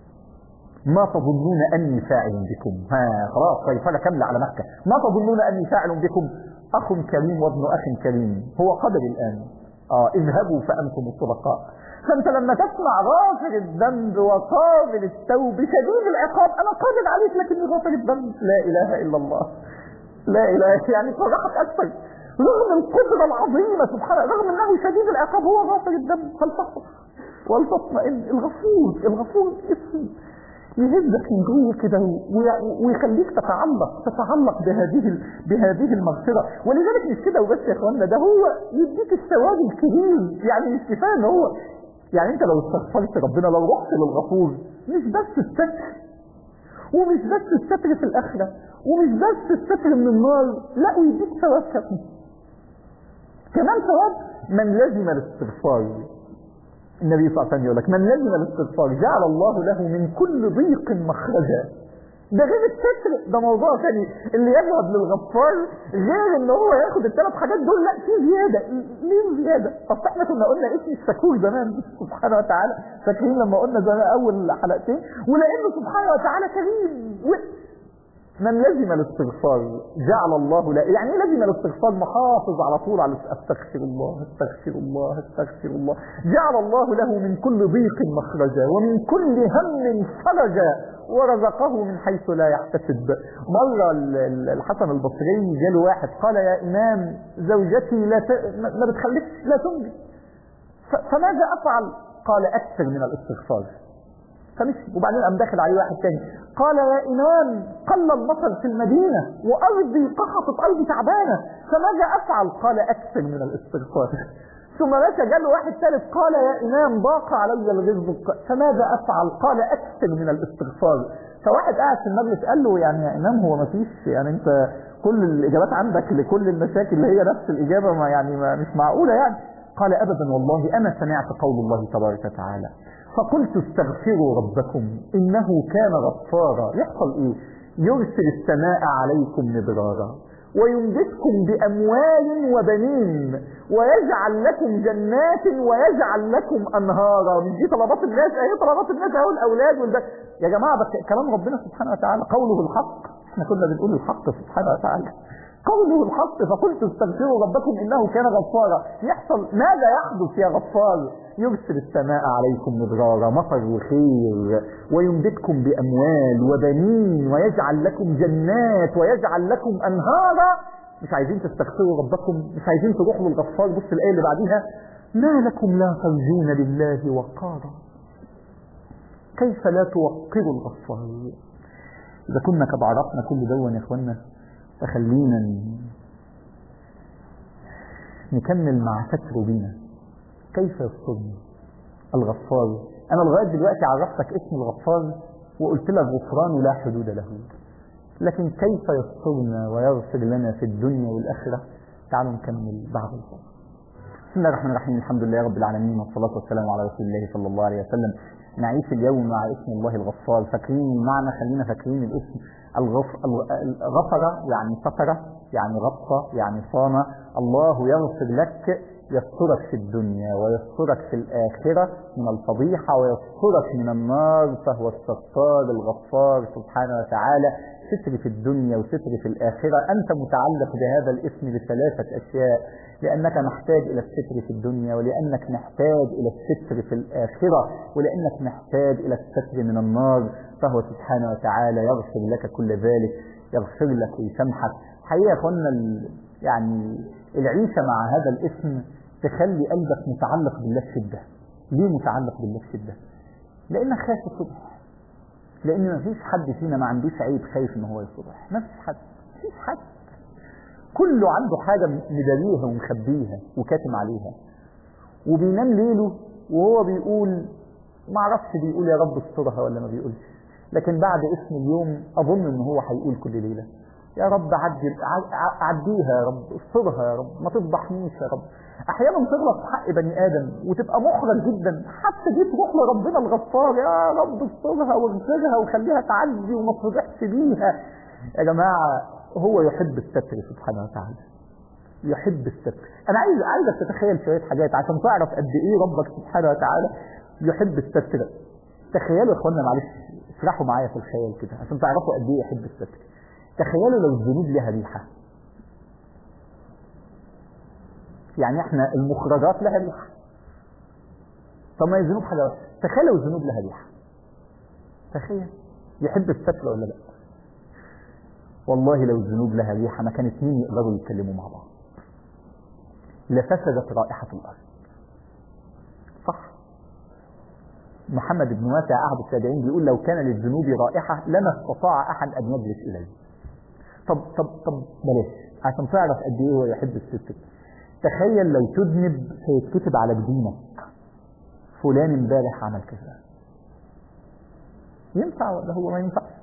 ما تظنون اني فاعل بكم ها خلاص سيطره كامله على مكه ما تظنون اني فاعل بكم اخ كريم وابن اخ كريم هو قدر الان اه اذهبوا فانتم الطلقاء فانت لما تسمع غافر الذنب وقابل التوب شديد العقاب انا قادر عليك لكني غافر الذنب لا اله الا الله لا اله يعني فرحك اكثر رغم القدرة العظيمة سبحانه رغم انه شديد العقاب هو غافر الذنب فلتصبر ولتطمئن الغفور الغفور اسم يهزك من جوه كده ويخليك تتعلق تتعلق بهذه بهذه المغفرة ولذلك مش كده وبس يا اخوانا ده هو يديك الثواب الكبير يعني مش كفايه ان هو يعني انت لو استغفرت ربنا لو رحت للغفور مش بس الستر ومش بس الستر في الاخره ومش بس الستر من النار لا ويديك ثواب كمان كمان ثواب من لزم الاستغفار النبي صلى الله عليه وسلم يقول لك من لزم الاستغفار جعل الله له من كل ضيق مخرجا ده غير الستر ده موضوع ثاني اللي يذهب للغفار غير ان هو ياخد الثلاث حاجات دول لا في زياده ليه زياده؟ اصل احنا كنا قلنا اسم الشكور زمان سبحانه وتعالى فاكرين لما قلنا زمان اول حلقتين ولانه سبحانه وتعالى كريم من لزم الاستغفار جعل الله لا يعني ايه لزم الاستغفار محافظ على طول على استغفر الله استغفر الله استغفر الله جعل الله له من كل ضيق مخرجا ومن كل هم فرجا ورزقه من حيث لا يحتسب مرة الحسن البصري جاله واحد قال يا إمام زوجتي لا ت... ما بتخليكش لا تنجي فماذا أفعل قال أكثر من الاستغفار فمشي وبعدين قام داخل عليه واحد تاني قال يا إمام قل المطر في المدينة وأرضي قحطت أرضي تعبانة فماذا أفعل قال أكثر من الاستغفار ثم مشى جاله واحد ثالث قال يا إمام ضاق علي الرزق فماذا أفعل قال أكثر من الاستغفار فواحد قاعد في المجلس قال له يعني يا إمام هو ما فيش يعني أنت كل الإجابات عندك لكل المشاكل اللي هي نفس الإجابة ما يعني ما مش معقولة يعني قال أبدا والله أنا سمعت قول الله تبارك وتعالى فقلت استغفروا ربكم إنه كان غفارا يحصل إيه يرسل السماء عليكم مدرارا ويمددكم بأموال وبنين ويجعل لكم جنات ويجعل لكم أنهارا مش دي طلبات الناس اهي طلبات الناس اهو الأولاد والبنات يا جماعة بس كلام ربنا سبحانه وتعالى قوله الحق احنا كنا بنقول الحق سبحانه وتعالى قوله الحق فقلت استغفروا ربكم انه كان غفارا يحصل ماذا يحدث يا غفار يرسل السماء عليكم مدرارا مطر وخير ويمددكم باموال وبنين ويجعل لكم جنات ويجعل لكم انهارا مش عايزين تستغفروا ربكم مش عايزين تروحوا للغفار بص الايه اللي بعديها ما لكم لا ترجون لله وقارا كيف لا توقروا الغفار اذا كنا قد عرفنا كل دون يا اخوانا فخلينا نكمل مع ستر بينا كيف يسترني الغفار انا لغايه دلوقتي عرفتك اسم الغفار وقلت لك غفران لا حدود له لكن كيف يسترنا ويغفر لنا في الدنيا والآخرة تعالوا نكمل بعد الفصل بسم الله الرحمن الرحيم الحمد لله رب العالمين والصلاة والسلام على رسول الله صلى الله عليه وسلم نعيش اليوم مع اسم الله الغفار فاكرين المعنى خلينا فاكرين الاسم الغف... الغفر يعني ستر يعني غطى يعني صان الله يغفر لك يسترك في الدنيا ويسترك في الآخرة من الفضيحة ويسترك من النار فهو الستار الغفار سبحانه وتعالى ستر في الدنيا وستر في الآخرة أنت متعلق بهذا الاسم بثلاثة أشياء لأنك محتاج إلى الستر في الدنيا ولأنك محتاج إلى الستر في الآخرة ولأنك محتاج إلى الستر من النار فهو سبحانه وتعالى يغفر لك كل ذلك يغفر لك ويسامحك حقيقة أخوانا يعني العيشة مع هذا الاسم تخلي قلبك متعلق بالله بشدة ليه متعلق بالله بشدة لأنك خايف الصبح لأن ما فيش حد فينا ما عندوش عيب خايف إن هو يصبح ما فيش حد ما فيش حد كله عنده حاجة مداريها ومخبيها وكاتم عليها وبينام ليله وهو بيقول ما اعرفش بيقول يا رب استرها ولا ما بيقولش لكن بعد اسم اليوم اظن ان هو هيقول كل ليله يا رب عدي عديها يا رب استرها يا رب ما تفضحنيش يا رب احيانا تغلط في حق بني ادم وتبقى محرج جدا حتى دي تروح لربنا الغفار يا رب استرها واغفرها وخليها تعدي وما تفضحش بيها يا جماعه هو يحب الستر سبحانه وتعالى يحب الستر انا عايز عايزك تتخيل شويه حاجات عشان تعرف قد ايه ربك سبحانه وتعالى يحب الستر تخيلوا يا اخوانا معلش اسرحوا معايا في الخيال كده عشان تعرفوا قد ايه يحب الستر تخيلوا لو الذنوب لها ريحه يعني احنا المخرجات لها ريحه طب ما الذنوب حاجه وحشه تخيل لو الذنوب لها ريحه تخيل يحب الستر ولا لا والله لو الذنوب لها ريحه ما كان اثنين يقدروا يتكلموا مع بعض لفسدت رائحه الارض صح محمد بن واسع أحد التابعين بيقول لو كان للذنوب رائحة لما استطاع أحد أن يجلس إليه طب طب طب بلاش عشان تعرف قد إيه هو يحب الستر تخيل لو تذنب فيتكتب على جبينك فلان امبارح عمل كذا ينفع ولا هو ما ينفعش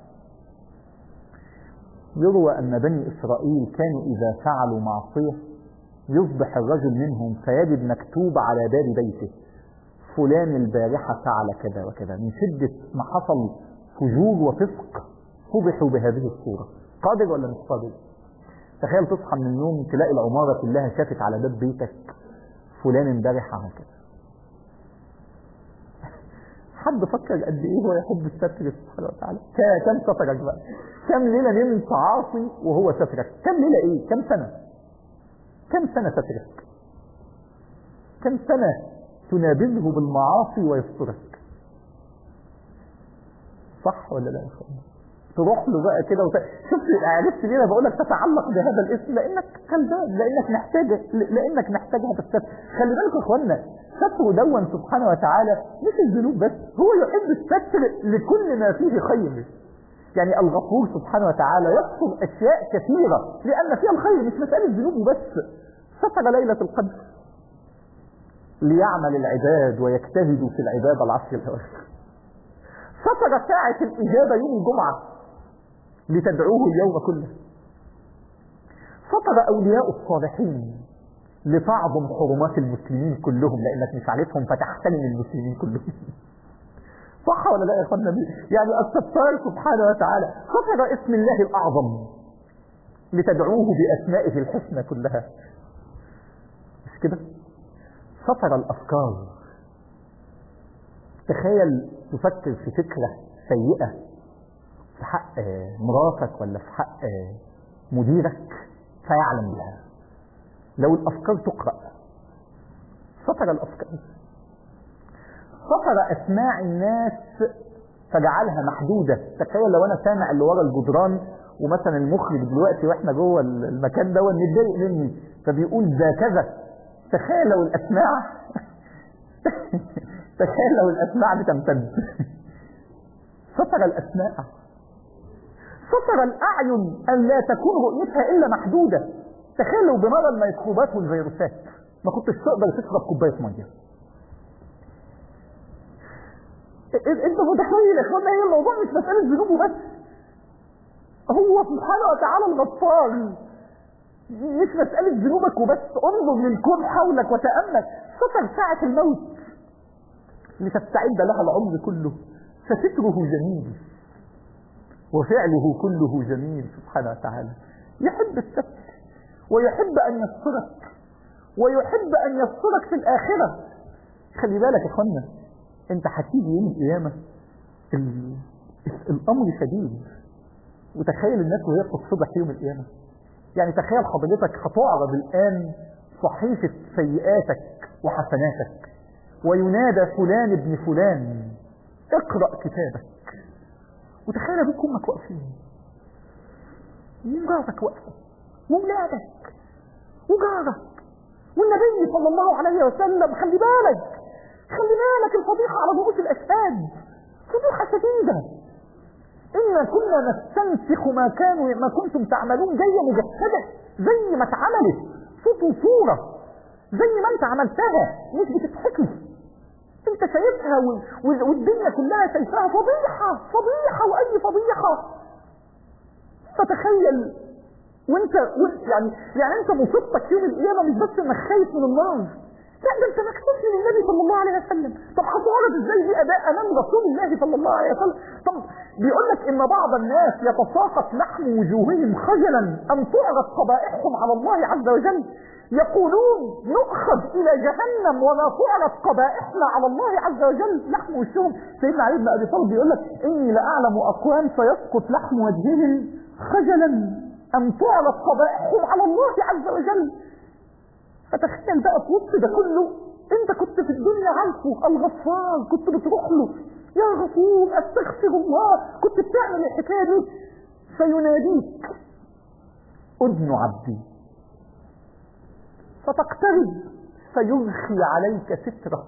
يروى أن بني إسرائيل كانوا إذا فعلوا معصية يصبح الرجل منهم فيجد مكتوب على باب بيته فلان البارحة فعل كذا وكذا من شدة ما حصل فجور وفسق فضحوا بهذه الصورة قادر ولا مش قادر تخيل تصحى من النوم تلاقي العمارة كلها شافت على باب بيتك فلان امبارح عمل كذا حد فكر قد ايه هو يحب الستر سبحانه وتعالى كم سترك بقى كم ليلة نمت عاصي وهو سترك كم ليلة ايه كم سنة كم سنة سترك كم سنة تنابذه بالمعاصي ويسترك صح ولا لا يا اخوانا تروح له بقى كده وت... شوف عرفت ليه انا بقول لك تتعلق بهذا الاسم لانك كلبان لانك محتاج لانك محتاج هذا الستر خلي بالكم يا اخوانا ستره دون سبحانه وتعالى مش الذنوب بس هو يحب الستر لكل ما فيه خير يعني الغفور سبحانه وتعالى يستر اشياء كثيره لان فيها الخير مش مساله ذنوب بس ستر ليله القدر ليعمل العباد ويجتهدوا في العبادة العشر الأواخر ستر ساعة الإجابة يوم الجمعة لتدعوه اليوم كله ستر أولياء الصالحين لتعظم حرمات المسلمين كلهم لأنك مش عارفهم فتحترم المسلمين كلهم صح ولا لا يا اخوانا يعني الستار سبحانه وتعالى ستر اسم الله الأعظم لتدعوه بأسمائه الحسنى كلها مش كده ستر الأفكار تخيل تفكر في فكرة سيئة في حق مراتك ولا في حق مديرك فيعلم بها لو الأفكار تقرأ ستر الأفكار ستر أسماع الناس فجعلها محدودة تخيل لو أنا سامع اللي ورا الجدران ومثلا المخرج دلوقتي واحنا جوه المكان ده متضايق مني فبيقول ده كذا تخيل لو الأسماع تخيل لو الأسماع بتمتد ستر الأسماع ستر الأعين أن لا تكون رؤيتها إلا محدودة تخيل لو بنرى الميكروبات والفيروسات ما كنتش تقدر تشرب كوباية مية انت متخيل يا اخوانا هي الموضوع مش مسألة ذنوب وبس هو سبحانه وتعالى الغفار مش مسألة ذنوبك وبس انظر للكون حولك وتأمل ستر ساعة الموت لتستعد لها العمر كله فستره جميل وفعله كله جميل سبحانه وتعالى يحب الستر ويحب أن يسترك ويحب أن يسترك في الآخرة خلي بالك يا اخوانا انت هتيجي يوم القيامة الأمر شديد وتخيل الناس وهي بتصبح يوم القيامة يعني تخيل حضرتك هتعرض الآن صحيفة سيئاتك وحسناتك وينادى فلان ابن فلان اقرأ كتابك وتخيل ابوك وامك واقفين ومراتك واقفة وولادك وجارك والنبي صلى الله عليه وسلم خلي بالك خلي بالك الفضيحة على رؤوس الأشهاد فضيحة شديدة إنا كنا نستنسخ ما كانوا ما كنتم تعملون جاية مجسدة زي ما اتعملت صوت وصورة زي ما انت عملتها مش بتتحكي انت شايفها والدنيا كلها شايفاها فضيحة فضيحة وأي فضيحة فتخيل وانت, وانت يعني يعني انت مصيبتك يوم القيامة مش بس انك خايف من النار لا ده انت مكتوب من النبي صلى الله عليه وسلم طب هتعرض ازاي دي اداء امام رسول الله صلى الله عليه وسلم طب بيقول لك ان بعض الناس يتساقط لحم وجوههم خجلا ان تعرض قبائحهم على الله عز وجل يقولون نؤخذ الى جهنم وما تعرض قبائحنا على الله عز وجل لحم وشهم سيدنا علي بن ابي طالب بيقول لك اني لاعلم اقوام سيسقط لحم وجههم خجلا ان تعرض قبائحهم على الله عز وجل فتخيل بقى في وسط ده كله انت كنت في الدنيا عارفه الغفار كنت بتروح له يا غفور استغفر الله كنت بتعمل الحكايه دي فيناديك اذن عبدي فتقترب فيرخي عليك ستره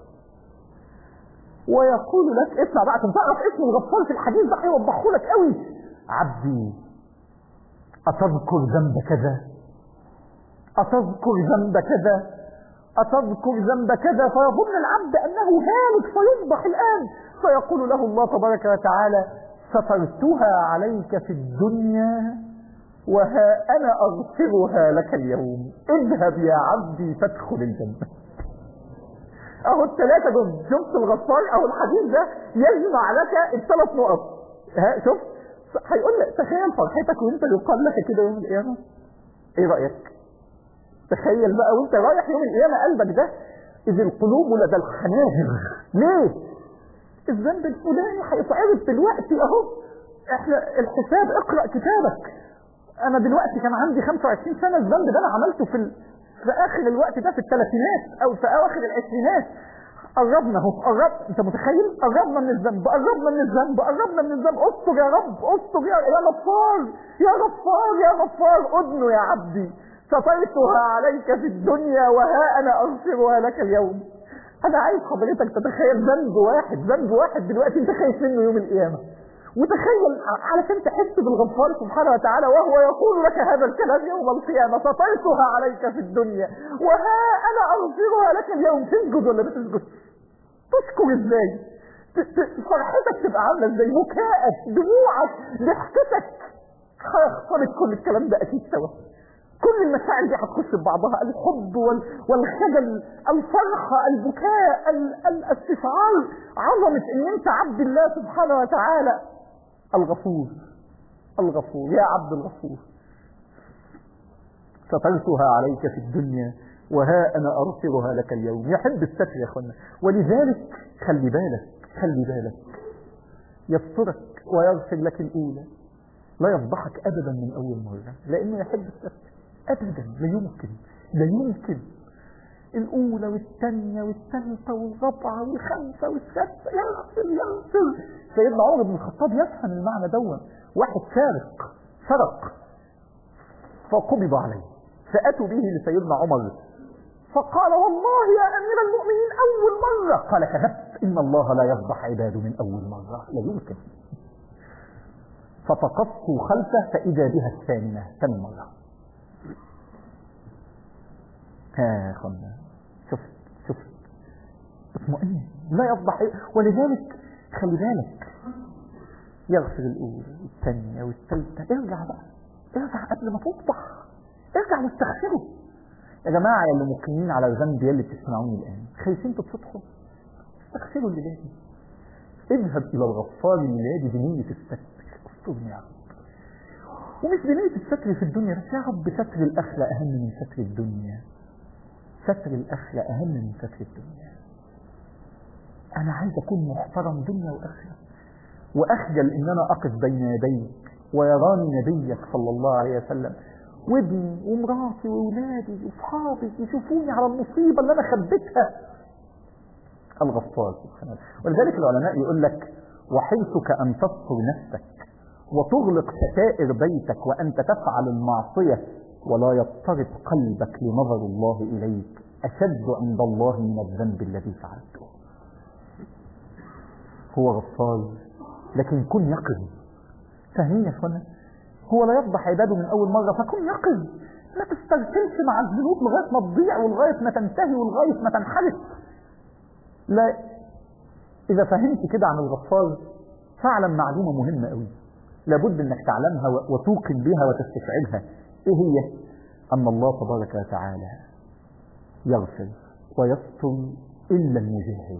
ويقول لك اسمع بقى عشان تعرف اسم الغفار في الحديث ده هيوضحه لك قوي عبدي أتذكر ذنب كذا أتذكر ذنب كذا أتذكر ذنب كذا فيظن العبد أنه هالك فيصبح الآن فيقول له الله تبارك وتعالى سترتها عليك في الدنيا وها أنا أغفرها لك اليوم اذهب يا عبدي فادخل الجنة أهو الثلاثة دول شفت الغفار أو الحديث ده يجمع لك الثلاث نقط ها شوف هيقول لك تخيل فرحتك وانت يقال لك كده يوم القيامة ايه رأيك تخيل بقى وانت رايح يوم القيامة قلبك ده اذ القلوب لدى الحناجر ليه الذنب الفلاني هيتعرض دلوقتي اهو احنا الحساب اقرأ كتابك انا دلوقتي كان عندي 25 سنة الذنب ده انا عملته في ال... في اخر الوقت ده في الثلاثينات او في اواخر العشرينات قربنا اهو قرب انت متخيل قربنا من الذنب قربنا من الذنب قربنا من الذنب استر يا رب استر يا يا غفار يا غفار يا غفار اذنه يا عبدي سترتها عليك في الدنيا وها انا اغفرها لك اليوم انا عايز حضرتك تتخيل ذنب واحد ذنب واحد دلوقتي انت خايف منه يوم القيامه وتخيل علشان تحس بالغفار سبحانه وتعالى وهو يقول لك هذا الكلام يوم القيامة سطرتها عليك في الدنيا وها أنا أغفرها لك اليوم تسجد ولا بتسجد تشكر ازاي فرحتك تبقى عاملة ازاي بكائك دموعك ضحكتك هيختلط كل الكلام ده أكيد سوا كل المشاعر دي هتخش في بعضها الحب والخجل الفرحة البكاء الاستشعار عظمة ان انت عبد الله سبحانه وتعالى الغفور الغفور يا عبد الغفور سترتها عليك في الدنيا وها أنا أرسلها لك اليوم يحب الستر يا أخوانا ولذلك خلي بالك خلي بالك يسترك ويغفر لك الأولى لا يفضحك أبدا من أول مرة لأنه يحب الستر أبدا لا يمكن لا يمكن الأولى والثانية والثالثة والرابعة والخامسة والسادسة يغفر يغفر سيدنا عمر بن الخطاب يفهم المعنى دون واحد سارق سرق فقبض عليه فأتوا به لسيدنا عمر فقال والله يا أمير المؤمنين أول مرة قال كذبت إن الله لا يفضح عباده من أول مرة لا يمكن فتقصوا خلفه فإذا بها الثامنة ثاني مرة ها يا اخوانا شفت شفت اطمئن لا يفضح ولذلك خلي بالك يغفر الأولى والثانية والثالثة ارجع بقى ارجع قبل ما تصبح ارجع واستغفره يا جماعة يا اللي مقيمين على الذنب يا اللي بتسمعوني الآن خايفين تتصبحوا استغفروا الليلة دي اذهب إلى الغفار الليلة دي بنية الستر استرني يا رب ومش بنية الستر في الدنيا بس يا رب ستر الآخرة أهم من ستر الدنيا ستر الآخرة أهم من ستر الدنيا أنا عايز أكون محترم دنيا وآخرة وأخجل إن أنا أقف بين يديك ويراني نبيك صلى الله عليه وسلم وابني ومراتي وولادي وصحابي يشوفوني على المصيبة اللي أنا خبيتها الغفار سبحانه ولذلك العلماء يقول لك وحرصك أن تستر نفسك وتغلق ستائر بيتك وأنت تفعل المعصية ولا يضطرب قلبك لنظر الله إليك أشد عند الله من الذنب الذي فعلته هو غفار لكن كن يقظ فاهمين يا اخوانا هو لا يفضح عباده من اول مره فكن يقظ ما تسترسلش مع الذنوب لغايه ما تضيع ولغايه ما تنتهي ولغايه ما تنحرف لا اذا فهمت كده عن الغفار فاعلم معلومه مهمه قوي لابد انك تعلمها وتوقن بها وتستشعرها ايه هي ان الله تبارك وتعالى يغفر ويستر الا المجاهر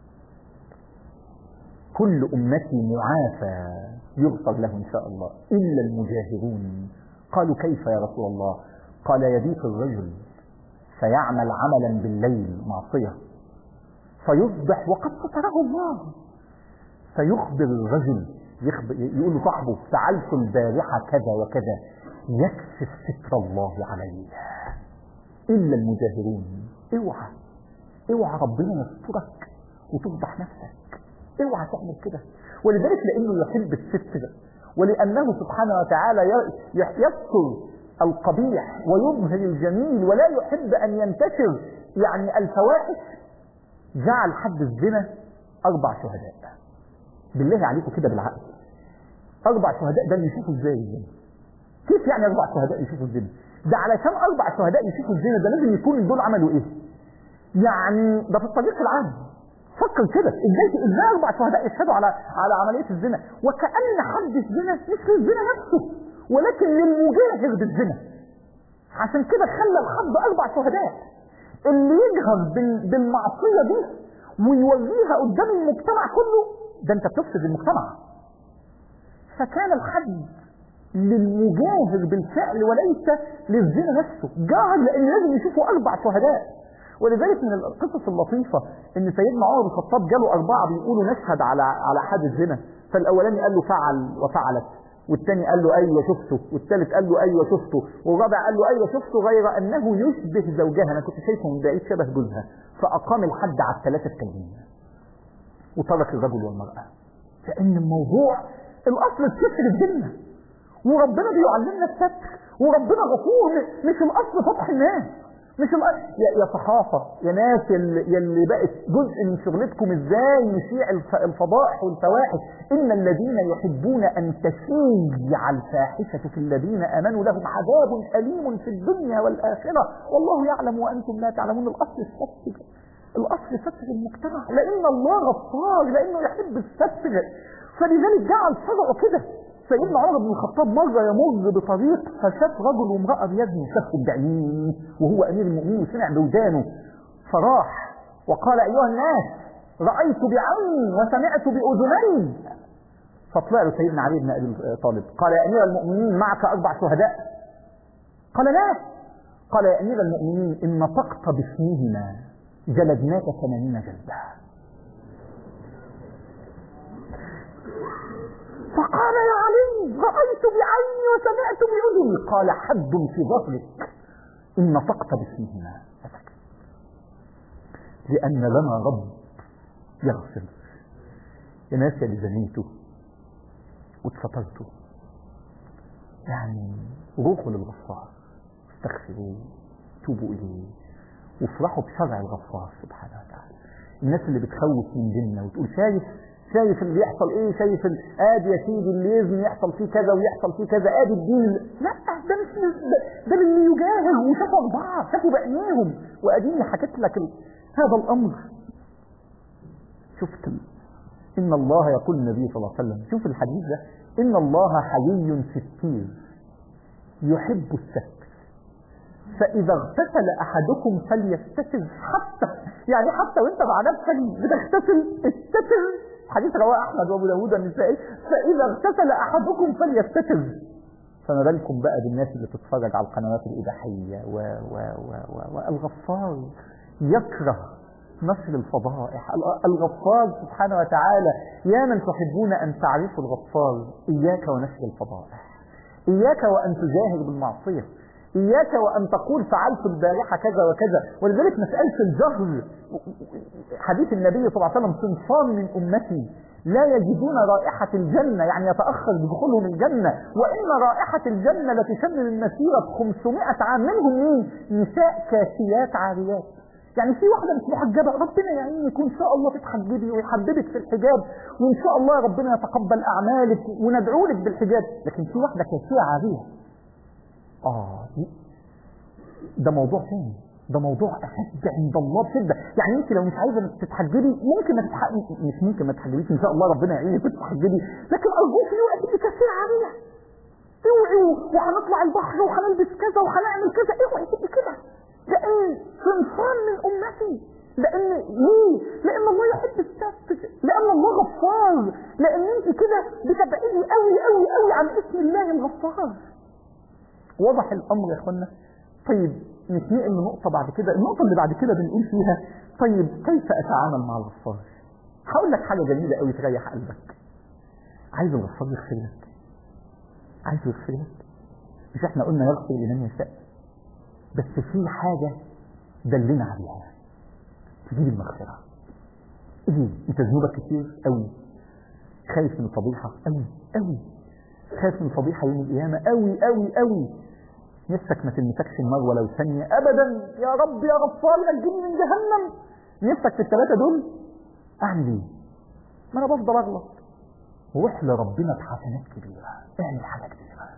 كل أمتي معافى يغفر له إن شاء الله إلا المجاهرون قالوا كيف يا رسول الله قال يبيت الرجل فيعمل عملا بالليل معصية فيصبح وقد ستره الله فيخبر الرجل يخبر يقول له صاحبه فعلت البارحة كذا وكذا يكشف ستر الله عليه إلا المجاهرون اوعى اوعى ربنا يسترك وتفضح نفسك اوعى تعمل كده ولذلك لانه يحب الستر ولانه سبحانه وتعالى يستر القبيح ويظهر الجميل ولا يحب ان ينتشر يعني الفواحش جعل حد الزنا اربع شهداء بالله عليكم كده بالعقل اربع شهداء ده اللي يشوفوا ازاي الزنا كيف يعني اربع شهداء يشوفوا الزنا ده علشان اربع شهداء يشوفوا الزنا ده لازم يكون دول عملوا ايه يعني ده في الطريق العام فكر كده ازاي ازاي اربع شهداء يشهدوا على على عمليه الزنا وكان حد الزنا مش للزنا نفسه ولكن للمجاهر بالزنا عشان كده خلى الحد اربع شهداء اللي يجهر بالمعصيه دي ويوريها قدام المجتمع كله ده انت بتفسد المجتمع فكان الحد للمجاهر بالفعل وليس للزنا نفسه جاهر لان لازم يشوفوا اربع شهداء ولذلك من القصص اللطيفة ان سيدنا عمر بن الخطاب جاله أربعة بيقولوا نشهد على على حد الزنا فالأولاني قال له فعل وفعلت والثاني قال له أيوة شفته والثالث قال له أيوة شفته والرابع قال له أيوة شفته غير أنه يشبه زوجها أنا كنت شايفه من بعيد شبه جوزها فأقام الحد على الثلاثة التانيين وترك الرجل والمرأة لأن الموضوع الأصل الستر الجنة وربنا بيعلمنا الستر وربنا غفور مش الأصل فتح الناس مش الأصل يا, يا صحافة يا ناس يلي بقت جزء من شغلتكم ازاي نشيع الفضائح والفواحش إن الذين يحبون أن تشيع الفاحشة في الذين آمنوا لهم عذاب أليم في الدنيا والآخرة والله يعلم وأنتم لا تعلمون الأصل الستر الأصل ستر المجتمع لأن الله غفار لأنه يحب الستر فلذلك جعل شرعه كده سيدنا عمر بن الخطاب مرة يمر بطريق فشاف رجل وامرأة بيزنوا شافهم بعينيه وهو أمير المؤمنين وسمع بودانه فراح وقال أيها الناس رأيت بعيني وسمعت بأذني فطلع له سيدنا علي بن أبي طالب قال يا أمير المؤمنين معك أربع شهداء قال لا قال يا أمير المؤمنين إن نطقت باسمهما جلدناك ثمانين جلدة فقال يا علي رأيت بعيني وسمعت بأذني قال حد في ظهرك إن نطقت باسمهما فسكت لأن لنا رب يغفر يا ناس اللي زنيته واتسترته يعني روحوا للغفار استغفروا توبوا إليه وافرحوا بشرع الغفار سبحانه وتعالى الناس اللي بتخوف من ديننا وتقول شايف شايف اللي يحصل ايه شايف ادي يا سيدي اللي يزني يحصل فيه كذا ويحصل فيه كذا ادي الدين لا ده مش ده, ده اللي يجاهر وشافوا اربعه شافوا بعينيهم واديني حكيت لك ال... هذا الامر شفت ال... إن الله يقول النبي صلى الله عليه وسلم شوف الحديث ده إن الله حيي ستير يحب الستر فإذا اغتسل أحدكم فليستتر حتى يعني حتى وانت مع نفسك بتغتسل استتر حديث رواه أحمد وأبو داود والنسائي فإذا اغتسل أحدكم فليستتر فما بالكم بقى بالناس اللي بتتفرج على القنوات الإباحية و و و و والغفار يكره نشر الفضائح الغفار سبحانه وتعالى يا من تحبون أن تعرفوا الغفار إياك ونشر الفضائح إياك وأن تجاهر بالمعصية إياك وأن تقول فعلت البارحة كذا وكذا ولذلك مسألة الجهر حديث النبي صلى الله عليه وسلم صنفان من أمتي لا يجدون رائحة الجنة يعني يتأخر بدخولهم الجنة وإن رائحة الجنة لتشمل المسيرة 500 عام منهم مين؟ نساء كاسيات عاريات يعني في واحدة مش محجبة ربنا يعينك وإن شاء الله تتحجبي ويحببك في الحجاب وإن شاء الله ربنا يتقبل أعمالك وندعو لك بالحجاب لكن في واحدة كاسية عارية آه ده موضوع ثاني ده موضوع أشد عند الله بشدة يعني انت لو مش عايزة تتحجبي ممكن ما تتحجبي مش ممكن ما تتحجبيش ان شاء الله ربنا يعينك وتتحجبي لكن ارجوك في وقت كثير عالية اوعي وهنطلع البحر وهنلبس كذا وهنعمل كذا اوعي تبقي كده لان صنفان من امتي لان ليه لان الله يحب السبت لان الله غفار لان انت كده بتبعدي قوي قوي قوي عن اسم الله الغفار وضح الامر يا اخوانا طيب نتنقل لنقطة بعد كده النقطة اللي بعد كده بنقول فيها طيب كيف أتعامل مع الغفار هقول لك حاجة جميلة قوي تريح قلبك عايز الغفار يغفر لك عايز يغفر لك مش احنا قلنا يغفر لمن يشاء بس في حاجة دلنا عليها تجيب المغفرة ايه انت ذنوبك كتير قوي خايف من الفضيحة قوي قوي خايف من الفضيحة يوم القيامة قوي قوي قوي نفسك ما تلمسكش النار ولو ثانية أبدا يا رب يا غفار نجني من جهنم نفسك في الثلاثة دول أعمل إيه؟ ما أنا بفضل أغلط روح لربنا بحسنات كبيرة اعمل حاجة كبيرة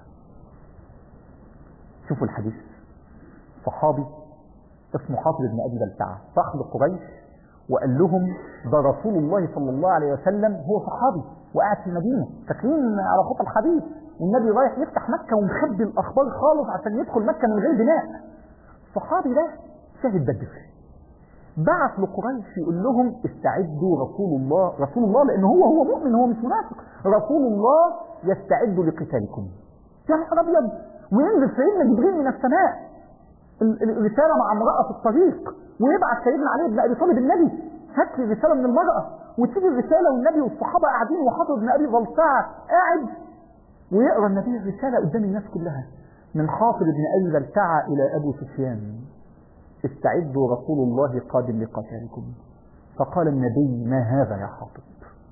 شوفوا الحديث صحابي اسمه حافظ بن أبي بلتعة راح لقريش وقال لهم ده رسول الله صلى الله عليه وسلم هو صحابي وقاعد في المدينة فاكرين على خط الحديث والنبي رايح يفتح مكة ومخبي الأخبار خالص عشان يدخل مكة من غير بناء صحابي ده شاهد بدر بعث لقريش يقول لهم استعدوا رسول الله رسول الله لأنه هو هو مؤمن هو مش منافق رسول الله يستعد لقتالكم يا نهار أبيض وينزل سيدنا جبريل من السماء الرسالة مع امرأة في الطريق ويبعث سيدنا علي بن أبي طالب النبي هات لي رسالة من المرأة وتيجي الرسالة والنبي والصحابة قاعدين وحافظ بن أبي بلتعة قاعد ويقرأ النبي الرسالة قدام الناس كلها من حافظ بن أبي بلتعة إلى أبو سفيان استعدوا رسول الله قادم لقتالكم فقال النبي ما هذا يا حاطب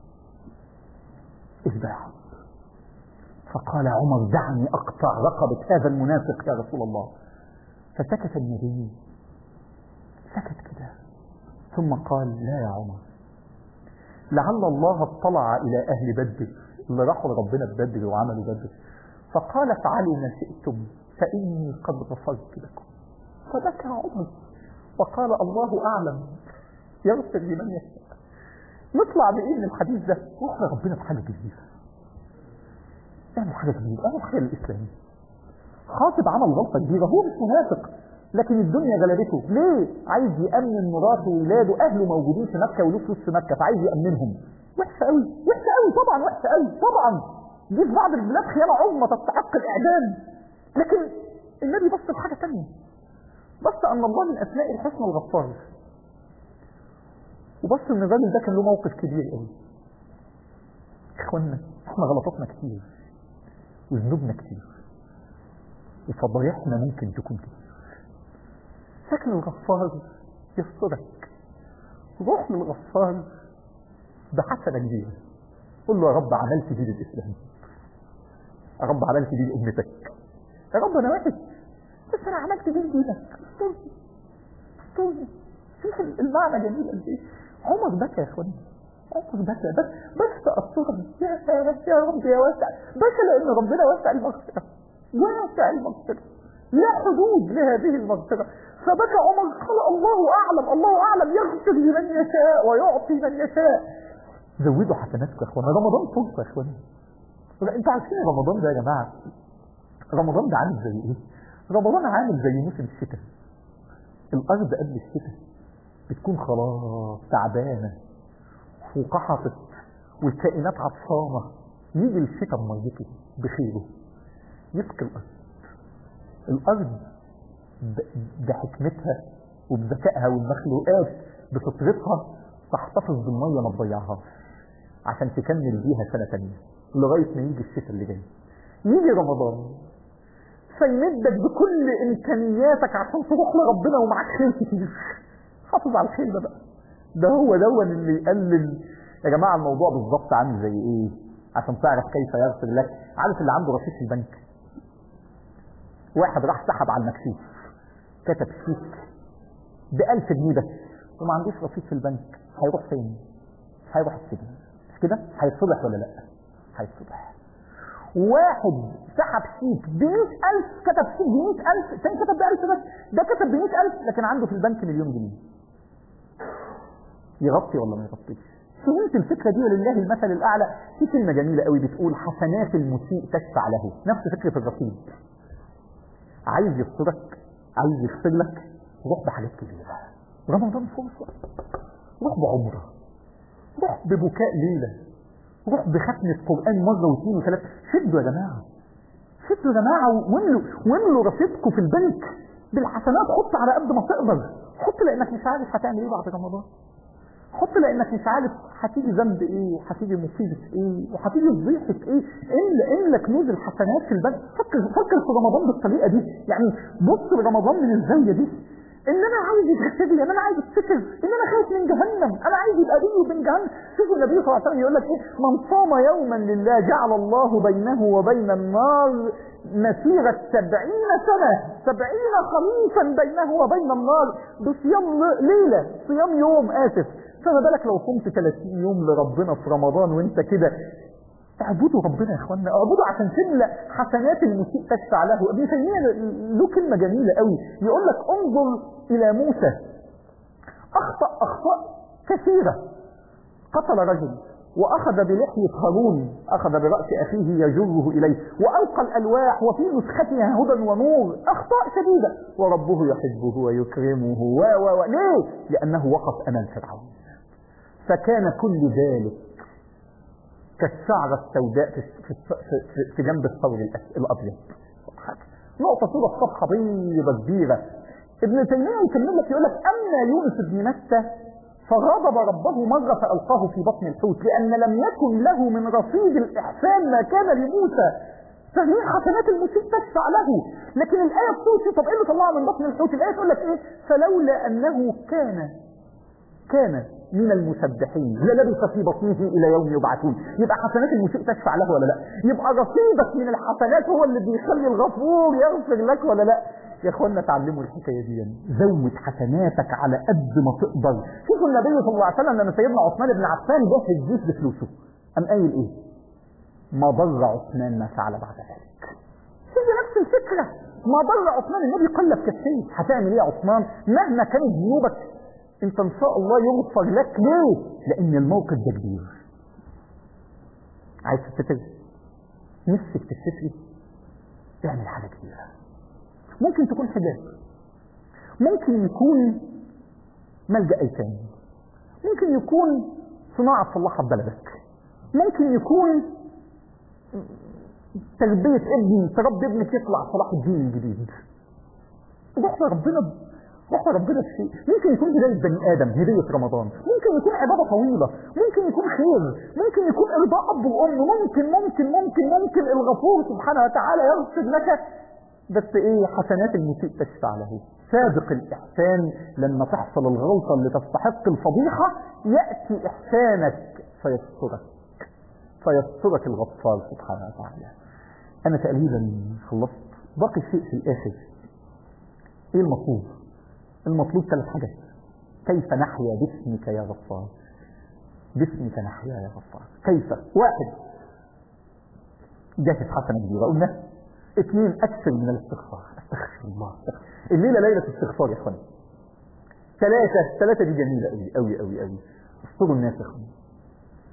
ايه ده يا حاطب فقال عمر دعني أقطع رقبة هذا المنافق يا رسول الله فسكت النبي سكت كده ثم قال لا يا عمر لعل الله اطلع إلى أهل بدر اللي راحوا لربنا ببدر وعملوا بدر فقال افعلوا ما شئتم فإني قد غفرت لكم فبكى عمر وقال الله أعلم يغفر لمن يشاء نطلع بإيه من الحديث ده روح لربنا بحاجة جديدة اعمل حاجة جديدة اعمل حاجة للإسلام خاطب عمل غلطة كبيرة هو مش منافق لكن الدنيا غلبته ليه عايز يأمن مراته وولاده أهله موجودين في مكة وله فلوس في مكة فعايز يأمنهم وحشة قوي وحشة قوي طبعا وحشة قوي طبعا دي في بعض البلاد خيانة عظمى تستحق الإعدام لكن النبي بص لحاجة ثانية بص أن الله من أسماء الحسنى الغفار وبص أن الراجل ده كان له موقف كبير قوي إخوانا إحنا غلطاتنا كتير وذنوبنا كتير وفضايحنا ممكن تكون كتير لكن الغفار يسترك روح للغفار بحسنة كبيرة قل له يا رب عملت دي للإسلام يا رب عملت دي لأمتك يا رب أنا وحش بس أنا عملت دي لدينك استرني استرني شوف المعنى جميل قد إيه عمر بكى يا إخواني عمر بكى بس بس أسترني يا يا رب يا واسع بكى لأن ربنا واسع المغفرة واسع المغفرة لا حدود لهذه المغفرة فبكى عمر قال الله أعلم الله أعلم يغفر لمن يشاء ويعطي من يشاء زودوا حسناتكم يا اخوانا رمضان فرصه يا اخوانا انتوا عارفين رمضان ده يا جماعه رمضان ده عامل زي ايه رمضان عامل زي موسم الشتاء الارض قبل الشتاء بتكون خلاص تعبانه وقحطت والكائنات عطشانه يجي الشتاء بميته بخيره يسقي الارض الارض بحكمتها وبذكائها والمخلوقات بفطرتها تحتفظ بالميه ما تضيعهاش عشان تكمل بيها سنه ثانيه لغايه ما يجي الشتاء اللي جاي يجي رمضان فيمدك بكل امكانياتك عشان تروح لربنا ومعاك خير كتير حافظ على الخير ده بقى ده هو دون اللي يقلل يا جماعه الموضوع بالظبط عامل زي ايه عشان تعرف كيف يغفر لك عارف اللي عنده رصيد في البنك واحد راح سحب على المكشوف كتب شيك ب 1000 جنيه بس وما عندوش رصيد في البنك هيروح فين؟ هيروح السجن مش كده؟ هيتصلح ولا لا؟ هيتصلح واحد سحب شيك ب 100000 كتب شيك ب 100000 ثاني كتب ب 1000 بس ده كتب ب 100000 لكن عنده في البنك مليون جنيه يغطي ولا ما يغطيش؟ فهمت الفكرة دي ولله المثل الأعلى في كلمة جميلة قوي بتقول حسنات المسيء تشفع له نفس فكرة الرصيد عايز يسترك عايز يغفر لك روح بحاجات كبيرة رمضان فرصة روح بعمرة روح ببكاء ليلة روح بختم القرآن مرة واثنين وثلاثة شدوا يا جماعة شدوا يا جماعة واملوا واملوا رصيدكم في البنك بالحسنات حط على قد ما تقدر حط لانك مش عارف هتعمل ايه بعد رمضان حط لانك مش عارف هتيجي ذنب ايه وهتيجي مصيبه ايه وهتيجي فضيحه ايه املا املا كنوز الحسنات في البنك فكر فكر في رمضان بالطريقه دي يعني بص لرمضان من الزاويه دي ان انا عايز يتغفر لي ان انا عايز افتكر ان انا خايف من جهنم انا عايز يبقى بيني وبين جهنم شوفوا النبي صلى الله عليه وسلم يقول لك ايه من صام يوما لله جعل الله بينه وبين النار مسيرة سبعين سنة سبعين خريفا بينه وبين النار بصيام ليلة صيام يوم آسف فما بالك لو صمت 30 يوم لربنا في رمضان وانت كده اعبدوا ربنا يا اخوانا اعبدوا عشان تملا حسنات المسيء تشفع له ابن تيميه له كلمه جميله قوي يقول لك انظر الى موسى اخطا اخطاء كثيره قتل رجل واخذ بلحيه هارون اخذ براس اخيه يجره اليه والقى الالواح وفي نسختها هدى ونور اخطاء شديده وربه يحبه ويكرمه و و و ليه؟ لانه وقف امام فرعون فكان كل ذلك كالشعرة السوداء في, في, في, في جنب الثور الأبيض نقطة صورة صفحة بيضة كبيرة ابن تيمية يكمل لك يقول لك أما يونس بن متى فغضب ربه مرة فألقاه في بطن الحوت لأن لم يكن له من رصيد الإحسان ما كان لموسى فهي حسنات المسيء تشفع له لكن الآية بتوصي طب إيه اللي طلعه من بطن الحوت الآية تقول لك إيه فلولا أنه كان كان من المسبحين للبث في بطنه الى يوم يبعثون يبقى حسنات المسيء تشفع له ولا لا يبقى رصيدك من الحسنات هو اللي بيخلي الغفور يغفر لك ولا لا يا اخوانا تعلموا الحكايه دي زود حسناتك على قد ما تقدر شوفوا النبي صلى الله عليه وسلم لما سيدنا عثمان بن عفان جه الجيش بفلوسه قام قايل ايه ما ضر عثمان ما فعل بعد ذلك هي نفس الفكره ما ضر عثمان النبي قلب كفيه هتعمل ايه يا عثمان مهما كانت ذنوبك انت ان شاء الله يغفر لك ليه لان الموقف ده كبير عايز تفتكر نفسك تفتكري اعمل حاجه كبيره ممكن تكون حجاب ممكن يكون ملجا ايتام ممكن يكون صناعه تصلحها في بلدك ممكن يكون تربيه ابن تربي ابنك يطلع صلاح الدين الجديد روح ربنا روح ربنا في شيء ممكن يكون هداية بني آدم هدية رمضان ممكن يكون عبادة طويلة ممكن يكون خير ممكن يكون إرضاء أب وأم ممكن ممكن ممكن ممكن الغفور سبحانه وتعالى يغفر لك بس إيه حسنات المسيء تشفع له سابق الإحسان لما تحصل الغلطة اللي تستحق الفضيحة يأتي إحسانك فيسترك فيسترك الغفار سبحانه وتعالى أنا تقريبا خلصت باقي شيء في الآخر إيه المطلوب المطلوب ثلاث حاجات كيف نحيا باسمك يا غفار باسمك نحيا يا غفار كيف واحد جاهز حسنة كبيرة قلنا اثنين اكثر من الاستغفار استغفر الله استغفر. الليلة ليلة استغفار يا اخواني ثلاثة ثلاثة دي جميلة قوي قوي قوي قوي استروا الناس يا اخواني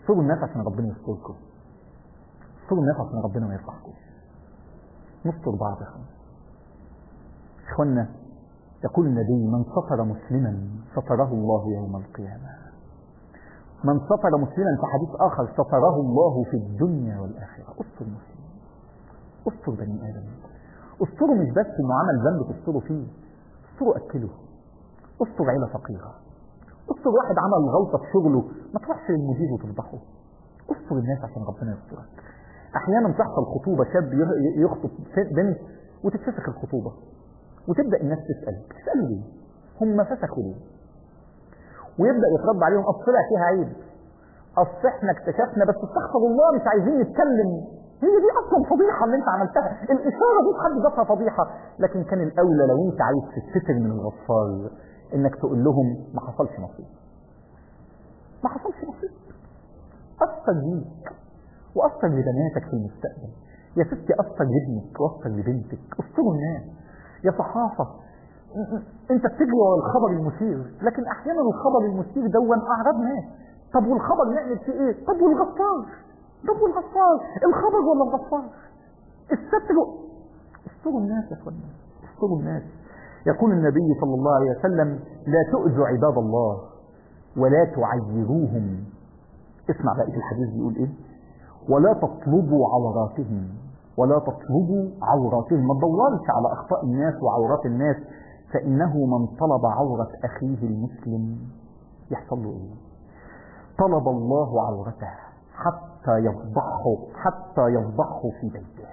استروا الناس عشان ربنا يستركم استروا الناس عشان ربنا ما يفضحكم نستر بعض يا اخوانا اخوانا يقول النبي من ستر مسلما ستره الله يوم القيامة من ستر مسلما في حديث آخر ستره الله في الدنيا والآخرة استر مسلم استر بني آدم استروا مش بس انه عمل ذنب تستروا فيه استروا أكله استر عيلة فقيرة استر واحد عمل غلطة في شغله ما تروحش للمدير وتفضحه استر الناس عشان ربنا يسترك احيانا تحصل خطوبة شاب يخطب بنت وتتفسخ الخطوبة وتبدأ الناس تسأل تسألوا ليه هم فسخوا ليه ويبدأ يترد عليهم أصل طلع فيها عيب أصل احنا اكتشفنا بس استغفر الله مش عايزين نتكلم هي دي أصلا فضيحة اللي أنت عملتها الإشارة دي في حد ذاتها فضيحة لكن كان الأولى لو أنت عايز تستتر من الغفار إنك تقول لهم ما حصلش نصيب ما حصلش نصيب أثر ليك وأثر لبناتك في المستقبل يا ستي أثر لابنك وأثر لبنتك استروا الناس يا صحافة انت بتجري ورا الخبر المثير لكن احيانا الخبر المثير دون اعراض ناس طب والخبر نعمل فيه ايه طب والغفار طب والغفار الخبر ولا الغفار الستر استروا الناس يا اخوانا استروا الناس يقول النبي صلى الله عليه وسلم لا تؤذوا عباد الله ولا تعيروهم اسمع بقى الحديث بيقول ايه ولا تطلبوا عوراتهم ولا تطلبوا عوراتهم ما تدورش على اخطاء الناس وعورات الناس فانه من طلب عورة اخيه المسلم يحصل له ايه طلب الله عورته حتى يفضحه حتى يفضحه في بيته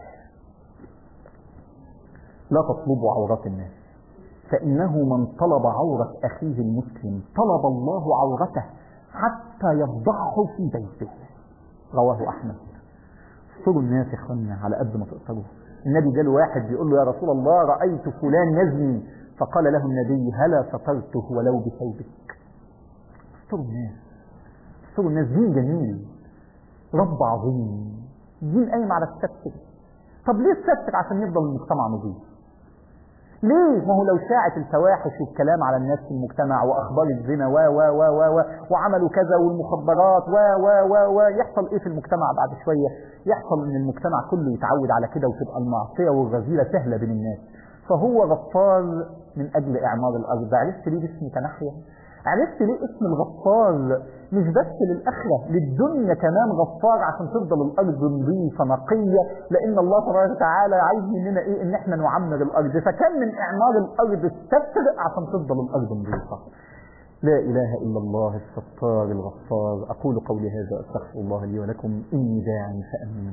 لا تطلبوا عورات الناس فإنه من طلب عورة أخيه المسلم طلب الله عورته حتى يفضحه في بيته رواه أحمد استروا الناس يا اخوانا على قد ما تقدروا النبي جاله واحد بيقول له يا رسول الله رأيت فلان يزني فقال له النبي هلا سترته ولو بثوبك استروا الناس استروا الناس دين جميل رب عظيم دين قايم على الستر طب ليه الستر عشان يفضل المجتمع نظيف ليه ما هو لو شاعت الفواحش والكلام على الناس في المجتمع واخبار الزنا و و و و و وعملوا كذا والمخدرات و و و و يحصل ايه في المجتمع بعد شويه يحصل ان المجتمع كله يتعود على كده وتبقى المعصيه والرذيله سهله بين الناس فهو غفار من اجل اعمار الارض عرفت ليه اسم تنحيه عرفت ليه اسم الغفار مش بس للآخرة للدنيا كمان غفار عشان تفضل الأرض نظيفة نقية لأن الله تبارك وتعالى عايز مننا إيه إن إحنا نعمر الأرض فكان من إعمار الأرض الستر عشان تفضل الأرض نظيفة لا إله إلا الله الستار الغفار أقول قولي هذا أستغفر الله لي ولكم إني داع فأمين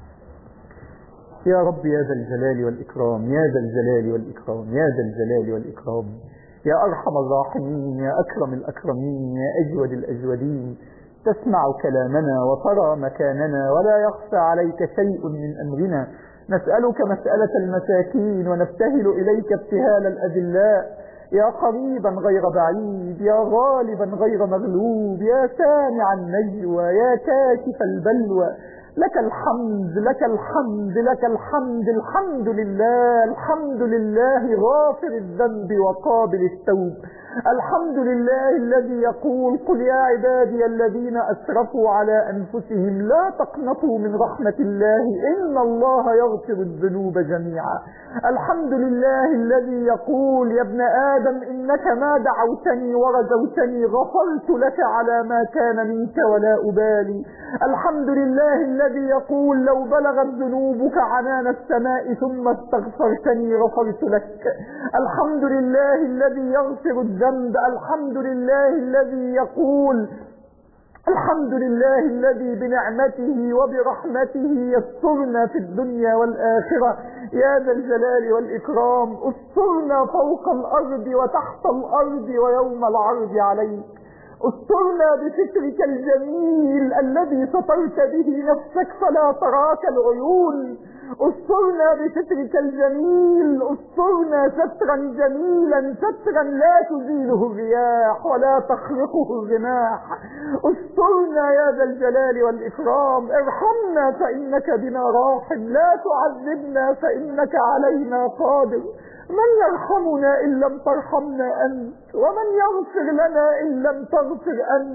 يا رب يا ذا الجلال والإكرام يا ذا الجلال والإكرام يا ذا الجلال والإكرام يا أرحم الراحمين يا أكرم الأكرمين يا أجود الأجودين تسمع كلامنا وترى مكاننا ولا يخفى عليك شيء من أمرنا نسألك مسألة المساكين ونبتهل إليك ابتهال الأذلاء يا قريبا غير بعيد يا غالبا غير مغلوب يا سامع النجوى يا كاشف البلوى لك الحمد لك الحمد لك الحمد الحمد لله الحمد لله غافر الذنب وقابل التوب الحمد لله الذي يقول قل يا عبادي الذين أسرفوا على أنفسهم لا تقنطوا من رحمة الله إن الله يغفر الذنوب جميعا الحمد لله الذي يقول يا ابن آدم إنك ما دعوتني ورجوتني غفرت لك على ما كان منك ولا أبالي الحمد لله الذي يقول لو بلغت ذنوبك عنان السماء ثم استغفرتني غفرت لك الحمد لله الذي يغفر الذنب الحمد لله الذي يقول الحمد لله الذي بنعمته وبرحمته يسترنا في الدنيا والآخرة يا ذا الجلال والإكرام استرنا فوق الأرض وتحت الأرض ويوم العرض عليك استرنا بسترك الجميل الذي سترت به نفسك فلا تراك العيون استرنا بسترك الجميل استرنا سترا جميلا سترا لا تزيله الرياح ولا تخرقه الرماح استرنا يا ذا الجلال والإكرام ارحمنا فإنك بنا راحم لا تعذبنا فإنك علينا قادر من يرحمنا إن لم ترحمنا أنت ومن يغفر لنا إن لم تغفر أنت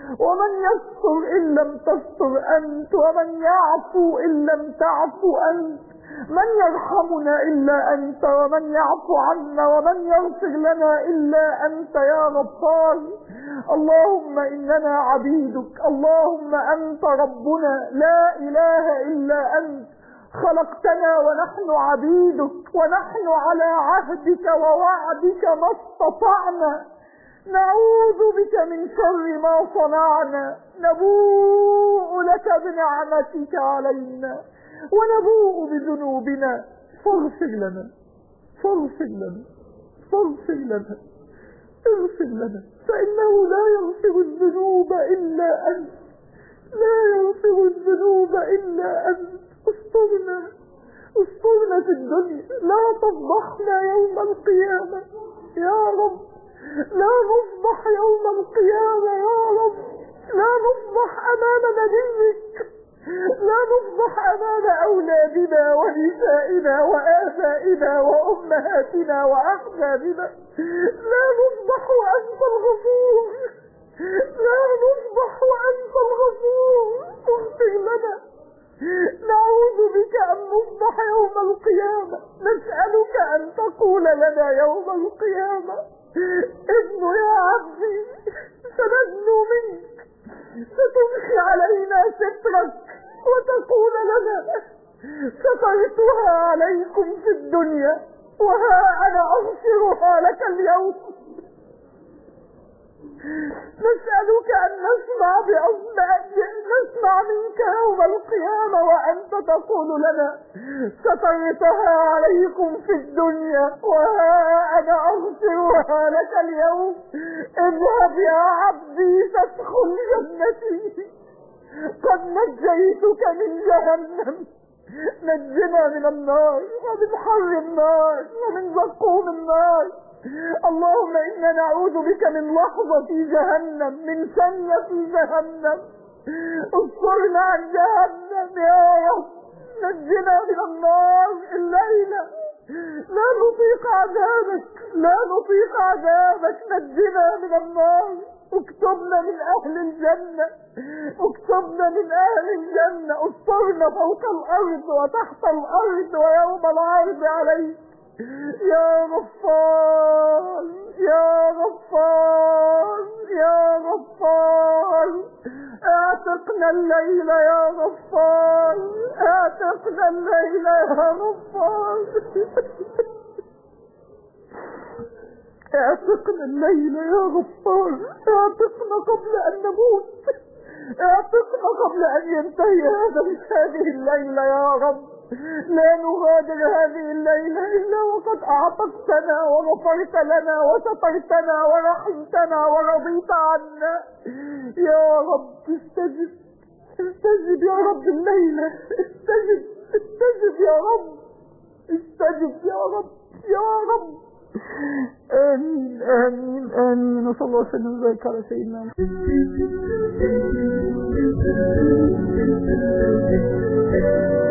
ومن يستر إن لم تستر أنت ومن يعفو إن لم تعفو أنت من يرحمنا إلا أنت ومن يعفو عنا ومن يغفر لنا إلا أنت يا غفار اللهم إننا عبيدك اللهم أنت ربنا لا إله إلا أنت خلقتنا ونحن عبيدك ونحن على عهدك ووعدك ما استطعنا نعوذ بك من شر ما صنعنا نبوء لك بنعمتك علينا ونبوء بذنوبنا فاغفر لنا فاغفر لنا فاغفر لنا اغفر لنا فإنه لا يغفر الذنوب إلا أنت لا يغفر الذنوب إلا أنت استرنا استرنا في الدنيا لا تفضحنا يوم القيامة يا رب لا نفضح يوم القيامة يا رب لا نفضح أمام نبيك لا نفضح أمام أولادنا ونسائنا وآبائنا وأمهاتنا وأحبابنا لا نفضح وأنت الغفور لا نفضح وأنت الغفور اغفر لنا نعوذ بك أن نفضح يوم القيامة نسألك أن تقول لنا يوم القيامة ابن يا عبدي سندنو منك ستمحي علينا سترك وتقول لنا سترتها عليكم في الدنيا وها أنا أغفرها لك اليوم نسألك أن نسمع بأسماء نسمع منك يوم القيامة وأنت تقول لنا سترتها عليكم في الدنيا وها أنا أغفرها لك اليوم اذهب يا عبدي فادخل جنتي قد نجيتك من جهنم نجنا من النار ومن حر النار ومن زقوم النار اللهم إنا نعوذ بك من لحظة في جهنم من ثانية في جهنم اصرنا عن جهنم يا رب نجنا من النار الليلة لا نطيق عذابك لا نطيق عذابك نجنا من النار اكتبنا من اهل الجنة اكتبنا من اهل الجنة اصرنا فوق الارض وتحت الارض ويوم العرض عليك يا غفار يا غفار يا غفار اعتقنا الليل يا غفار اعتقنا الليل يا غفار اعتقنا الليل يا غفار اعتقنا قبل ان نموت اعتقنا قبل ان ينتهي هذا هذه الليلة يا رب لا نغادر هذه الليلة إلا وقد أعطتنا وغفرت لنا وسترتنا ورحمتنا ورضيت عنا يا رب استجب استجب يا رب الليلة استجب استجب يا رب استجب يا رب يا رب آمين آمين آمين وصلى الله وسلم وبارك على سيدنا محمد